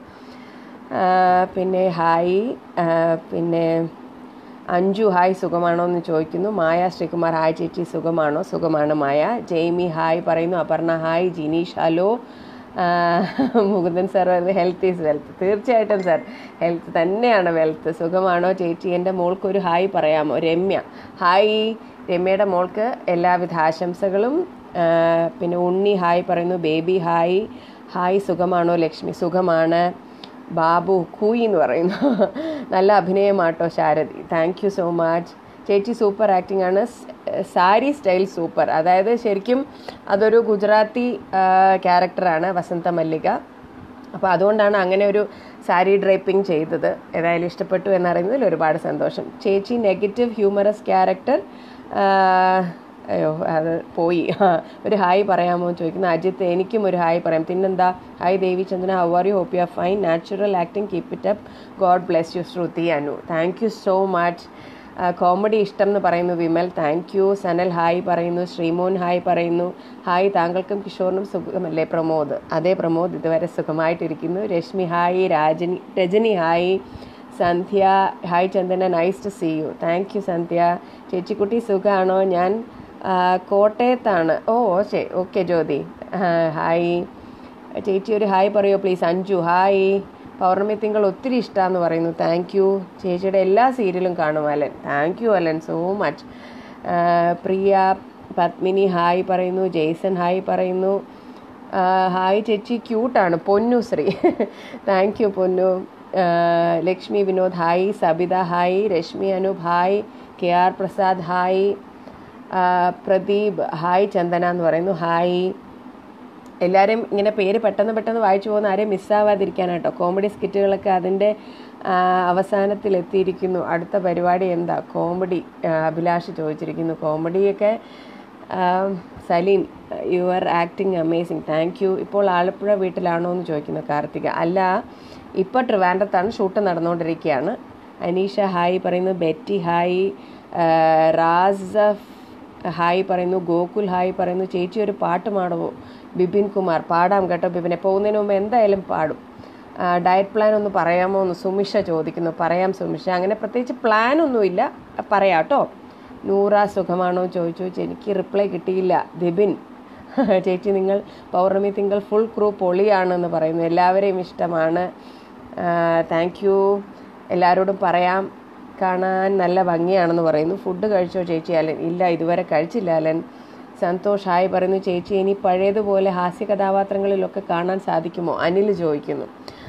ആ, പിന്നെ ഹായ് ആ, പിന്നെ അഞ്ജു ഹായ് സുഖമാണോ എന്ന് ചോദിക്കുന്നു മായ ശ്രീകുമാർ ഹായ് ചേച്ചി സുഖമാണോ സുഖമാണ് മായ ജെയ്മി ഹായ് പറയുന്നു അപർണ ഹായ് ജിനീഷ് ഹലോ ആ, മുകുന്ദൻ സാർ പറയുന്നത് ഹെൽത്ത് ഈസ് വെൽത്ത് തീർച്ചയായിട്ടും സാർ ഹെൽത്ത് തന്നെയാണ് വെൽത്ത് സുഖമാണോ ചേച്ചി എൻ്റെ മോൾക്ക് ഒരു ഹായ് പറയാമോ രമ്യ ഹായ് രമ്യയുടെ മോൾക്ക് എല്ലാവിധ ആശംസകളും ആ, പിന്നെ ഉണ്ണി ഹായ് പറയുന്നു ബേബി ഹായ് ഹായ് സുഖമാണോ ലക്ഷ്മി സുഖമാണ് ബാബു കൂയി എന്ന് പറയുന്നു നല്ല അഭിനയമാട്ടോ Sharadi thank you so much ചേച്ചി സൂപ്പർ ആക്ടിംഗ് ആണ് സ്- സാരി സ്റ്റൈൽ സൂപ്പർ അതായത് ശരിക്കും അതൊരു ഗുജറാത്തി ക്യാരക്ടറാണ് വസന്ത മല്ലിക അപ്പോൾ അതുകൊണ്ടാണ് അങ്ങനെ ഒരു സാരി ഡ്രൈപ്പിംഗ് ചെയ്തത് ഏതായാലും ഇഷ്ടപ്പെട്ടു എന്നറിയുന്നതിൽ ഒരുപാട് സന്തോഷം ചേച്ചി നെഗറ്റീവ് ഹ്യൂമറസ് ക്യാരക്ടർ അയ്യോ അത് പോയി ആ, ഒരു ഹായ് പറയാമോ എന്ന് ചോദിക്കുന്നു അജിത്ത് എനിക്കും ഒരു ഹായ് പറയാം പിന്നെന്താ hi Devi Chandran how are you hope you are fine natural acting keep it up God bless you Shruthi Anu thank you so much comedy ഇഷ്ടം എന്ന് പറയുന്നു Vimal thank you Sanal hi പറയുന്നു ശ്രീമോൻ ഹായ് പറയുന്നു ഹായ് താങ്കൾക്കും കിഷോറിനും സുഖമല്ലേ പ്രമോദ് അതേ പ്രമോദ് ഇതുവരെ സുഖമായിട്ടിരിക്കുന്നു Reshmi hi Rajani Rajani hi Sandhya hi Chandana nice to see you thank you Sandhya ചേച്ചിക്കുട്ടി സുഖമാണോ ഞാൻ ആ, കോട്ടയത്താണ് ഓ ശരി ഓക്കെ ജ്യോതി ആ, ഹായ് ചേച്ചി ഒരു ഹായ് പറയോ പ്ലീസ് അഞ്ജു ഹായ് പൗർണമി തിങ്കൾ ഒത്തിരി ഇഷ്ടമാന്ന് പറയുന്നു താങ്ക് യു ചേച്ചിയുടെ എല്ലാ സീരിയലും കാണും Alan thank you Alan so much Priya Padmini hi പറയുന്നു ജെയ്സൺ ഹായ് പറയുന്നു ആ, ഹായ് ചേച്ചി ക്യൂട്ടാണ് പൊന്നു ശ്രീ താങ്ക് യു പൊന്നു ആ, Lakshmi Vinod hi Sabitha hi Reshmi Anoop hi K R Prasad hi ആ, പ്രദീപ് ഹായ് ചന്ദന എന്ന് പറയുന്നു ഹായ് എല്ലാവരും ഇങ്ങനെ പേര് പെട്ടെന്ന് പെട്ടെന്ന് വായിച്ചു പോകുന്ന ആരെയും മിസ്സാവാതിരിക്കാനാട്ടോ കോമഡി സ്കിറ്റുകളൊക്കെ അതിൻ്റെ ആ, അവസാനത്തിലെത്തിയിരിക്കുന്നു അടുത്ത പരിപാടി എന്താ കോമഡി ആ, അഭിലാഷ് ചോദിച്ചിരിക്കുന്നു കോമഡിയൊക്കെ ആ, Saleen you are acting amazing thank you ഇപ്പോൾ ആലപ്പുഴ വീട്ടിലാണോ എന്ന് ചോദിക്കുന്നു കാർത്തിക അല്ല ഇപ്പോൾ ട്രിവാൻഡ്രത്താണ് ഷൂട്ട് നടന്നുകൊണ്ടിരിക്കുകയാണ് അനീഷ ഹായ് പറയുന്നു ബെറ്റി ഹായ് ആ, റാസഫ് ഹായ് പറയുന്നു ഗോകുൽ ഹായ് പറയുന്നു ചേച്ചി ഒരു പാട്ട് പാടുമോ ബിപിൻ കുമാർ പാടാം കേട്ടോ ബിപിനെ പോകുന്നതിന് മുമ്പ് എന്തായാലും പാടും ആ, ഡയറ്റ് പ്ലാൻ ഒന്ന് പറയാമോ എന്ന് സുമിഷ ചോദിക്കുന്നു പറയാം സുമിഷ അങ്ങനെ പ്രത്യേകിച്ച് പ്ലാൻ ഒന്നുമില്ല പറയാം കേട്ടോ നൂറ സുഖമാണോ ചോദിച്ചു എനിക്ക് റിപ്ലൈ കിട്ടിയില്ല ദിബിൻ ചേച്ചി നിങ്ങൾ പൗർണമി തിങ്കൾ ഫുൾ ക്രൂ പൊളിയാണെന്ന് പറയുന്നു എല്ലാവരെയും ഇഷ്ടമാണ് താങ്ക് യു എല്ലാവരോടും പറയാം കാണാൻ നല്ല ഭംഗിയാണെന്ന് പറയുന്നു ഫുഡ് കഴിച്ചോ ചേച്ചി അലൻ ഇല്ല ഇതുവരെ കഴിച്ചില്ല അലൻ സന്തോഷ് ഹായ് പറയുന്നു ചേച്ചി ഇനി പഴയതുപോലെ ഹാസ്യ കഥാപാത്രങ്ങളിലൊക്കെ കാണാൻ സാധിക്കുമോ അനിൽ ചോദിക്കുന്നു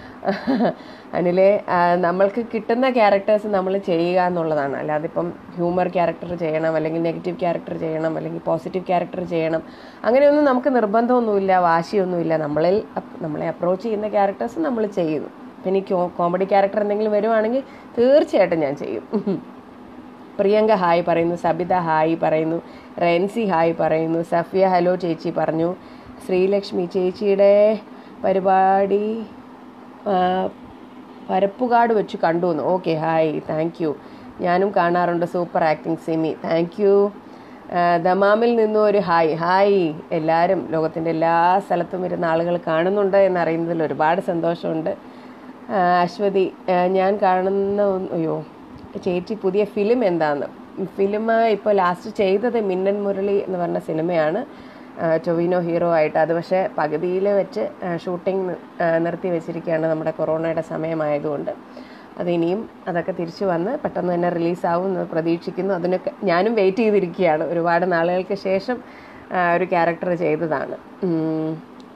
അനിലെ ആ, നമ്മൾക്ക് കിട്ടുന്ന ക്യാരക്ടേഴ്സ് നമ്മൾ ചെയ്യുക എന്നുള്ളതാണ് അല്ലാതെ ഇപ്പം ഹ്യൂമർ ക്യാരക്ടർ ചെയ്യണം അല്ലെങ്കിൽ നെഗറ്റീവ് ക്യാരക്ടർ ചെയ്യണം അല്ലെങ്കിൽ പോസിറ്റീവ് ക്യാരക്ടർ ചെയ്യണം അങ്ങനെയൊന്നും നമുക്ക് നിർബന്ധമൊന്നുമില്ല വാശിയൊന്നുമില്ല നമ്മളിൽ അപ്- നമ്മളെ അപ്രോച്ച് ചെയ്യുന്ന ക്യാരക്ടേഴ്സ് നമ്മൾ ചെയ്യുന്നു പിന്നെ ഈ കോമഡി ക്യാരക്ടർ എന്തെങ്കിലും വരുവാണെങ്കിൽ തീർച്ചയായിട്ടും ഞാൻ ചെയ്യും പ്രിയങ്ക ഹായ് പറയുന്നു സബിത ഹായ് പറയുന്നു റെൻസി ഹായ് പറയുന്നു സഫിയ ഹലോ ചേച്ചി പറഞ്ഞു ശ്രീലക്ഷ്മി ചേച്ചിയുടെ പരിപാടി ആ, പരപ്പുകാട് വെച്ച് കണ്ടു എന്ന് ഓക്കെ ഹായ് താങ്ക് യു ഞാനും കാണാറുണ്ട് super acting Simi thank you ആ, ദമാമിൽ നിന്നും ഒരു ഹായ് ഹായ് എല്ലാവരും ലോകത്തിൻ്റെ എല്ലാ സ്ഥലത്തും ഇരുന്ന ആളുകൾ കാണുന്നുണ്ട് എന്നറിയുന്നതിൽ ഒരുപാട് സന്തോഷമുണ്ട് ആ, അശ്വതി ആ, ഞാൻ കാണുന്ന ഒന്ന്- അയ്യോ ചേച്ചി പുതിയ ഫിലിം എന്താന്ന് ഫിലിം ഇപ്പോൾ ലാസ്റ്റ് ചെയ്തത് മിന്നൻ മുരളി എന്ന് പറഞ്ഞ സിനിമയാണ് ആ, ടൊവിനോ ഹീറോ ആയിട്ട് അത് പക്ഷേ പകുതിയിൽ വെച്ച് ഷൂട്ടിംഗ് നിർത്തി വെച്ചിരിക്കുകയാണ് നമ്മുടെ കൊറോണയുടെ സമയമായതുകൊണ്ട് അത് ഇനിയും അതൊക്കെ തിരിച്ചു വന്ന് പെട്ടെന്ന് തന്നെ റിലീസാവും എന്ന് പ്രതീക്ഷിക്കുന്നു അതിനൊക്കെ ഞാനും വെയിറ്റ് ചെയ്തിരിക്കുകയാണ് ഒരുപാട് നാളുകൾക്ക് ശേഷം ആ, ഒരു ക്യാരക്ടർ ചെയ്തതാണ് ഉം.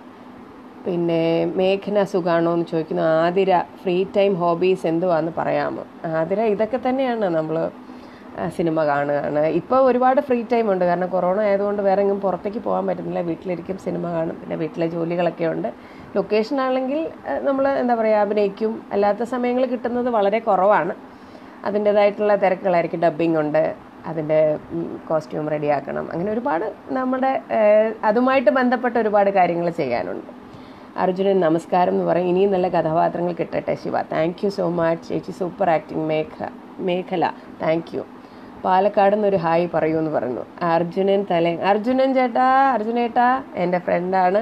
പിന്നെ മേഘന സുഖാണോ എന്ന് ചോദിക്കുന്നു ആതിര ഫ്രീ ടൈം ഹോബീസ് എന്തുവാന്ന് പറയാമോ ആതിര ഇതൊക്കെ തന്നെയാണ് നമ്മൾ സിനിമ കാണുകയാണ് ഇപ്പോൾ ഒരുപാട് ഫ്രീ ടൈം ഉണ്ട് കാരണം കൊറോണ ആയതുകൊണ്ട് വേറെ എങ്ങും പുറത്തേക്ക് പോകാൻ പറ്റുന്നില്ല വീട്ടിലിരിക്കും സിനിമ കാണും പിന്നെ വീട്ടിലെ ജോലികളൊക്കെ ഉണ്ട് ലൊക്കേഷൻ ആണെങ്കിൽ നമ്മൾ എന്താ പറയുക അഭിനയിക്കും അല്ലാത്ത സമയങ്ങൾ കിട്ടുന്നത് വളരെ കുറവാണ് അതിൻ്റേതായിട്ടുള്ള തിരക്കുകളായിരിക്കും ഡബ്ബിംഗ് ഉണ്ട് അതിൻ്റെ കോസ്റ്റ്യൂം റെഡിയാക്കണം അങ്ങനെ ഒരുപാട് നമ്മുടെ ഏഹ്, അതുമായിട്ട് ബന്ധപ്പെട്ട ഒരുപാട് കാര്യങ്ങൾ ചെയ്യാനുണ്ട് അർജുനൻ നമസ്കാരം എന്ന് പറയും ഇനിയും നല്ല കഥാപാത്രങ്ങൾ കിട്ടട്ടെ Shiva thank you so much ചേച്ചി super acting Megha Mekhala thank U Palakkad നിന്നൊരു ഹായ് പറയൂ എന്ന് പറഞ്ഞു അർജുനൻ തല അർജുനൻ ചേട്ടാ അർജുനേട്ടാ എൻ്റെ ഫ്രണ്ടാണ്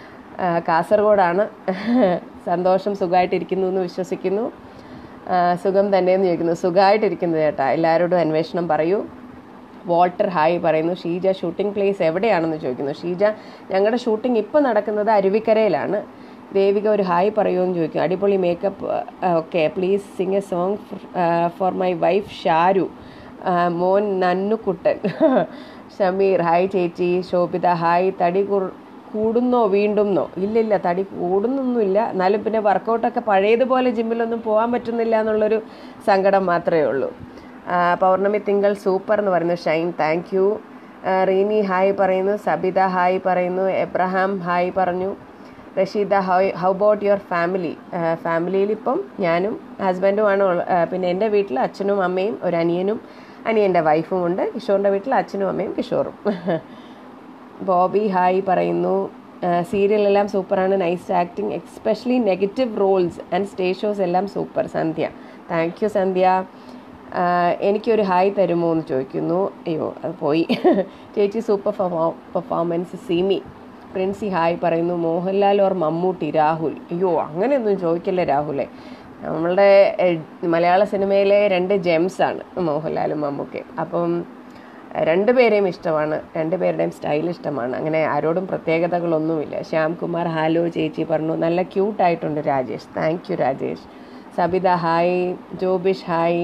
കാസർഗോഡാണ് സന്തോഷം സുഖമായിട്ടിരിക്കുന്നു എന്ന് വിശ്വസിക്കുന്നു ആ, സുഖം തന്നെയെന്ന് ചോദിക്കുന്നു സുഖമായിട്ടിരിക്കുന്നു ചേട്ടാ എല്ലാവരോടും അന്വേഷണം പറയൂ വാൾട്ടർ ഹായ് പറയുന്നു ഷീജ ഷൂട്ടിംഗ് പ്ലേസ് എവിടെയാണെന്ന് ചോദിക്കുന്നു ഷീജ ഞങ്ങളുടെ ഷൂട്ടിംഗ് ഇപ്പോൾ നടക്കുന്നത് അരുവിക്കരയിലാണ് ദേവിക ഒരു ഹായ് പറയുമോ എന്ന് ചോദിക്കും അടിപൊളി makeup okay please sing a song for my wife Sharu ആ, മോൻ നന്നുക്കുട്ടൻ ഷമീർ ഹായ് ചേച്ചി ശോഭിത ഹായ് തടി കുർ കൂടുന്നോ വീണ്ടുംന്നോ ഇല്ലില്ല തടി കൂടുന്നൊന്നുമില്ല എന്നാലും പിന്നെ വർക്കൗട്ടൊക്കെ പഴയതുപോലെ ജിമ്മിലൊന്നും പോകാൻ പറ്റുന്നില്ല എന്നുള്ളൊരു സങ്കടം മാത്രമേ ഉള്ളൂ ആ, പൗർണമി തിങ്കൾ സൂപ്പർ എന്ന് പറയുന്നു Shine thank you Reeni hi പറയുന്നു സബിത ഹായ് പറയുന്നു എബ്രഹാം ഹായ് പറഞ്ഞു Rasheeda how how about your family ഫാമിലിയിൽ ഇപ്പം ഞാനും ഹസ്ബൻഡുമാണ് ഉള്ള- ആ, പിന്നെ എൻ്റെ വീട്ടിൽ അച്ഛനും അമ്മയും ഒരു അനിയനും അനിയൻ്റെ വൈഫും ഉണ്ട് കിഷോറിൻ്റെ വീട്ടിൽ അച്ഛനും അമ്മയും കിഷോറും ബോബി ഹായ് പറയുന്നു സീരിയൽ എല്ലാം സൂപ്പറാണ് nice acting especially negative roles and stage shows എല്ലാം super Sandhya thank you Sandhya ആ, എനിക്കൊരു ഹായ് തരുമോ എന്ന് ചോദിക്കുന്നു അയ്യോ അത് പോയി ചേച്ചി super performance Seemi Princy hi പറയുന്നു മോഹൻലാൽ ഓർ മമ്മൂട്ടി രാഹുൽ അയ്യോ അങ്ങനെയൊന്നും ചോദിക്കല്ലേ രാഹുലെ നമ്മളുടെ എഹ്, മലയാള സിനിമയിലെ രണ്ട് ജെംസ് ആണ് മോഹൻലാലും മമ്മൂക്കയും അപ്പം രണ്ടുപേരെയും ഇഷ്ടമാണ് രണ്ടുപേരുടെയും സ്റ്റൈൽ ഇഷ്ടമാണ് അങ്ങനെ ആരോടും പ്രത്യേകതകളൊന്നുമില്ല ശ്യാംകുമാർ ഹാലോ ചേച്ചി പറഞ്ഞു നല്ല ക്യൂട്ടായിട്ടുണ്ട് Rajesh thank you Rajesh Sabitha hi Jobish hi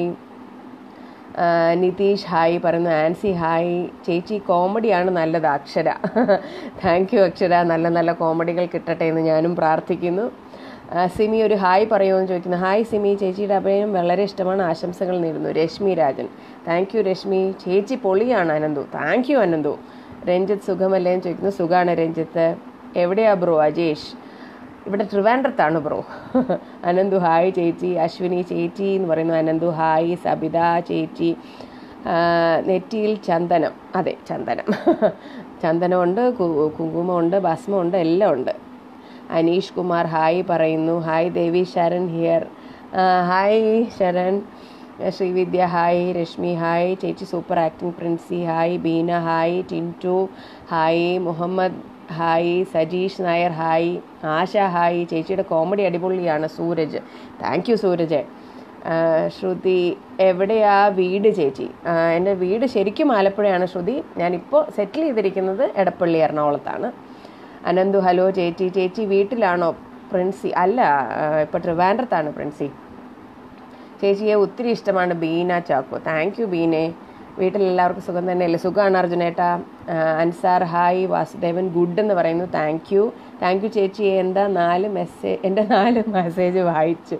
ആ, നിതീഷ് ഹായ് പറയുന്നു ആൻസി ഹായ് ചേച്ചി കോമഡിയാണ് നല്ലത് അക്ഷര താങ്ക് യു അക്ഷര നല്ല നല്ല കോമഡികൾ കിട്ടട്ടെ എന്ന് ഞാനും പ്രാർത്ഥിക്കുന്നു ആ, സിമി ഒരു ഹായ് പറയുമോ എന്ന് ചോദിക്കുന്നു ഹായ് സിമി ചേച്ചിയുടെ അഭിനയം വളരെ ഇഷ്ടമാണ് ആശംസകൾ നേരുന്നു രശ്മി രാജൻ താങ്ക് യു രശ്മി ചേച്ചി പൊളിയാണ് അനന്തു താങ്ക് യു അനന്തു രഞ്ജിത്ത് സുഖമല്ലേ എന്ന് ചോദിക്കുന്നു സുഖമാണ് രഞ്ജിത്ത് എവിടെയാ ബ്രോ അജേഷ് ഇവിടെ ട്രിവാൻഡ്രത്താണ് ബ്രോ അനന്തു ഹായ് ചേച്ചി അശ്വിനി ചേച്ചി എന്ന് പറയുന്നു അനന്തു ഹായ് സബിത ചേച്ചി ആ, നെറ്റിയിൽ ചന്ദനം അതെ ചന്ദനം ചന്ദനമുണ്ട് കു- കുങ്കുമമുണ്ട് ഭസ്മമുണ്ട് എല്ലാം ഉണ്ട് അനീഷ് കുമാർ ഹായ് പറയുന്നു hi Devi Sharan here hi Sharan Srividya hi Reshmi hi ചേച്ചി super acting Princy hi Beena hi Tintu hi Muhammad hi Sajeesh Nair hi Asha hi ചേച്ചിയുടെ കോമഡി അടിപൊളിയാണ് സൂരജ് താങ്ക് യു സൂരജ് ആ, ശ്രുതി എവിടെയാ വീട് ചേച്ചി ആ, എൻ്റെ വീട് ശരിക്കും ആലപ്പുഴയാണ് ശ്രുതി ഞാനിപ്പോൾ സെറ്റിൽ ചെയ്തിരിക്കുന്നത് എടപ്പള്ളി എറണാകുളത്താണ് അനന്തു ഹലോ ചേച്ചി ചേച്ചി വീട്ടിലാണോ പ്രിൻസി അല്ല ഇപ്പോൾ ട്രിവാൻഡ്രത്താണ് പ്രിൻസി ചേച്ചിയെ ഒത്തിരി ഇഷ്ടമാണ് ബീന ചാക്കോ താങ്ക് യു ബീനെ വീട്ടിലെല്ലാവർക്കും സുഖം തന്നെയല്ലേ സുഖമാണ് അർജുനേട്ടാ ആ, അൻസാർ ഹായ് വാസുദേവൻ ഗുഡ് എന്ന് പറയുന്നു താങ്ക് യു താങ്ക് യു ചേച്ചി എന്താ നാല് മെസ്സേജ് എൻ്റെ നാല് മെസ്സേജ് വായിച്ചു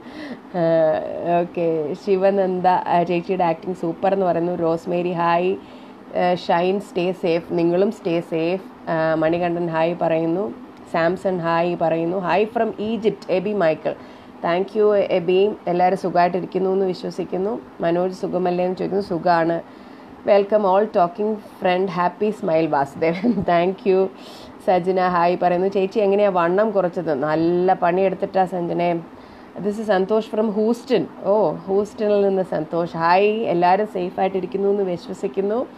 ഓക്കെ ശിവനന്ദ ആ, ചേച്ചിയുടെ ആക്ടിങ് സൂപ്പർ എന്ന് പറയുന്നു Rosemary hi Shine stay safe നിങ്ങളും സ്റ്റേ സേഫ് മണികണ്ഠൻ ഹായ് പറയുന്നു സാംസൺ ഹായ് പറയുന്നു hi from Egypt Abi Michael thank you Abi എല്ലാവരും സുഖമായിട്ടിരിക്കുന്നു എന്ന് വിശ്വസിക്കുന്നു മനോജ് സുഖമല്ലേ എന്ന് ചോദിക്കുന്നു സുഖമാണ് welcome all talking friend happy smile Vasudevan thank you Sajana hi പറയുന്നു ചേച്ചി എങ്ങനെയാ വണ്ണം കുറച്ചത് നല്ല പണിയെടുത്തിട്ടാ സഞ്ജനെ this is Santhosh from Houston ഓ ഹൂസ്റ്റണിൽ നിന്ന് സന്തോഷ് ഹായ് എല്ലാവരും സേഫ് ആയിട്ടിരിക്കുന്നു എന്ന് വിശ്വസിക്കുന്നു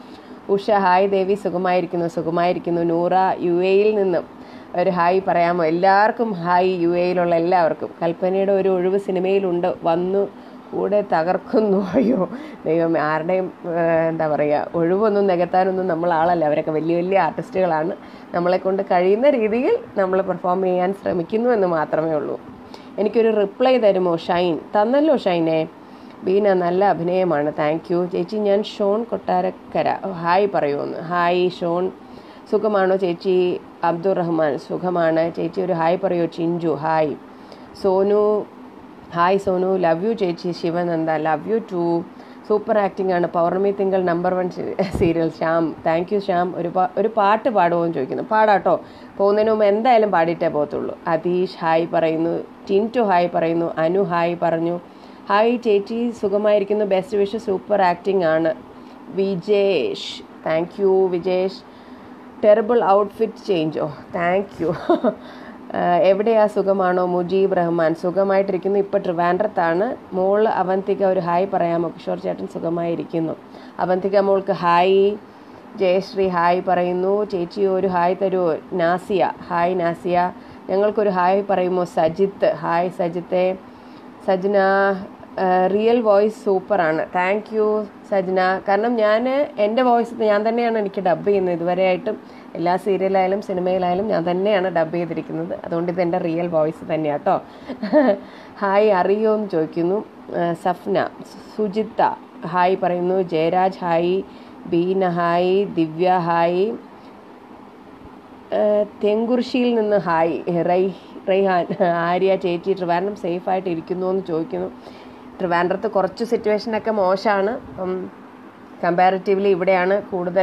ഉഷ ഹായ് ദേവി സുഖമായിരിക്കുന്നു സുഖമായിരിക്കുന്നു നൂറ യു എയിൽ നിന്നും ഒരു ഹായ് പറയാമോ എല്ലാവർക്കും ഹായ് യു എയിലുള്ള എല്ലാവർക്കും കൽപ്പനയുടെ ഒരു ഒഴിവ് സിനിമയിലുണ്ട് വന്നു കൂടെ തകർക്കുന്നു അയ്യോ ദൈവം ആരുടെയും ഏഹ്, എന്താ പറയുക ഒഴിവൊന്നും നികത്താനൊന്നും നമ്മൾ ആളല്ല അവരൊക്കെ വലിയ വലിയ ആർട്ടിസ്റ്റുകളാണ് നമ്മളെ കൊണ്ട് കഴിയുന്ന രീതിയിൽ നമ്മൾ പെർഫോം ചെയ്യാൻ ശ്രമിക്കുന്നു എന്ന് മാത്രമേ ഉള്ളൂ എനിക്കൊരു റിപ്ലൈ തരുമോ ഷൈൻ തന്നല്ലോ ഷൈനെ ബീന നല്ല അഭിനയമാണ് താങ്ക് യു ചേച്ചി ഞാൻ ഷോൺ കൊട്ടാരക്കര ഓ, ഹായ് പറയുമെന്ന് ഹായ് ഷോൺ സുഖമാണോ ചേച്ചി അബ്ദുൾ റഹ്മാൻ സുഖമാണ് ചേച്ചി ഒരു ഹായ് പറയൂ Chinchu hi Sonu hi Sonu love you ചേച്ചി Sivananda love you too super acting ആണ് Pournami Thinkal number one serial Shyam thank you Shyam ഒരു പാ- ഒരു പാട്ട് പാടുമോ എന്ന് ചോദിക്കുന്നു പാടാട്ടോ പോകുന്നതിന് മുമ്പ് എന്തായാലും പാടിയിട്ടേ പോകത്തുള്ളൂ അതീഷ് ഹായ് പറയുന്നു ടിൻറ്റു ഹായ് പറയുന്നു അനു ഹായ് പറഞ്ഞു ഹായ് ചേച്ചി സുഖമായിരിക്കുന്നു ബെസ്റ്റ് വിഷ് സൂപ്പർ ആക്ടിംഗ് ആണ് Vijesh thank you Vijesh terrible outfit change ഓ താങ്ക് യു എവിടെയാ സുഖമാണോ മുജീബ് റഹ്മാൻ സുഖമായിട്ടിരിക്കുന്നു ഇപ്പോൾ ട്രിവാൻഡ്രത്താണ് മോൾ അവന്തിക ഒരു ഹായ് പറയാമോ കിഷോർ ചേട്ടൻ സുഖമായിരിക്കുന്നു അവന്തിക മോൾക്ക് ഹായ് ജയശ്രീ ഹായ് പറയുന്നു ചേച്ചി ഒരു ഹായ് തരുമോ നാസിയ ഹായ് നാസിയ ഞങ്ങൾക്കൊരു ഹായ് പറയുമോ സജിത്ത് ഹായ് സജിത്തെ സജ്ന റിയൽ വോയിസ് സൂപ്പറാണ് താങ്ക് യു സജ്ന കാരണം ഞാൻ എൻ്റെ വോയിസ് ഞാൻ തന്നെയാണ് എനിക്ക് ഡബ് ചെയ്യുന്നത് ഇതുവരെയായിട്ടും എല്ലാ സീരിയലായാലും സിനിമയിലായാലും ഞാൻ തന്നെയാണ് ഡബ് ചെയ്തിരിക്കുന്നത് അതുകൊണ്ട് ഇത് എൻ്റെ റിയൽ വോയിസ് തന്നെയാണ് കേട്ടോ ഹായ് അറിയോ എന്ന് ചോദിക്കുന്നു ആ, സഫ്ന സുജിത്ത ഹായ് പറയുന്നു Jayaraj hi Beena hi Divya hi ഏഹ് തെങ്കുറിശിയിൽ നിന്ന് ഹായ് റൈ റൈഹാൻ ആര്യ ചേച്ചി ട്രിവാൻഡ്രം സേഫായിട്ട് ഇരിക്കുന്നു എന്ന് ചോദിക്കുന്നു ട്രിവാൻഡ്രത്ത് കുറച്ച് സിറ്റുവേഷനൊക്കെ മോശമാണ് അപ്പം കമ്പാരിറ്റീവ്ലി ഇവിടെയാണ് കൂടുതൽ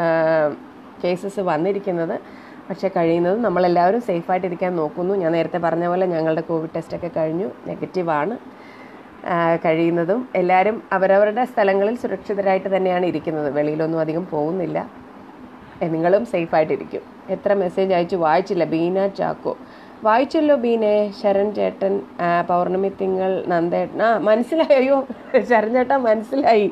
കേസസ് വന്നിരിക്കുന്നത് പക്ഷേ കഴിയുന്നത് നമ്മളെല്ലാവരും സേഫായിട്ട് ഇരിക്കാൻ നോക്കുന്നു ഞാൻ നേരത്തെ പറഞ്ഞ പോലെ ഞങ്ങളുടെ കോവിഡ് ടെസ്റ്റൊക്കെ കഴിഞ്ഞു നെഗറ്റീവാണ് കഴിയുന്നതും എല്ലാവരും അവരവരുടെ സ്ഥലങ്ങളിൽ സുരക്ഷിതരായിട്ട് തന്നെയാണ് ഇരിക്കുന്നത് വെളിയിലൊന്നും അധികം പോകുന്നില്ല ഏ, നിങ്ങളും സേഫായിട്ടിരിക്കും എത്ര മെസ്സേജ് അയച്ചു വായിച്ചില്ല ബീന ചാക്കോ വായിച്ചല്ലോ ബീനെ ശരൺ ചേട്ടൻ ആ, പൗർണമി തിങ്കൾ നന്ദേട്ടൻ ആ മനസ്സിലായി അയ്യോ ശരൺ ചേട്ടൻ മനസ്സിലായി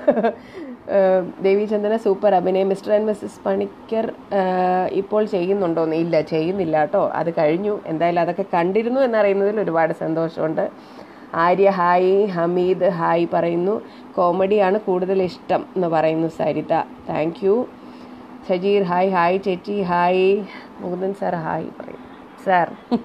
ഏഹ്, ദേവീചന്ദന സൂപ്പർ അഭിനയം മിസ്റ്റർ ആൻഡ് മിസ്സസ് പണിക്കർ ഏഹ്, ഇപ്പോൾ ചെയ്യുന്നുണ്ടോന്ന് ഇല്ല ചെയ്യുന്നില്ല കേട്ടോ അത് കഴിഞ്ഞു എന്തായാലും അതൊക്കെ കണ്ടിരുന്നു എന്നറിയുന്നതിൽ ഒരുപാട് സന്തോഷമുണ്ട് ആര്യ ഹായ് ഹമീദ് ഹായ് പറയുന്നു കോമഡിയാണ് കൂടുതൽ ഇഷ്ടം എന്ന് പറയുന്നു Saritha thank you Shajeer hi hi ചേച്ചി ഹായ് മുകുന്ദൻ സാർ ഹായ് പറയും സാർ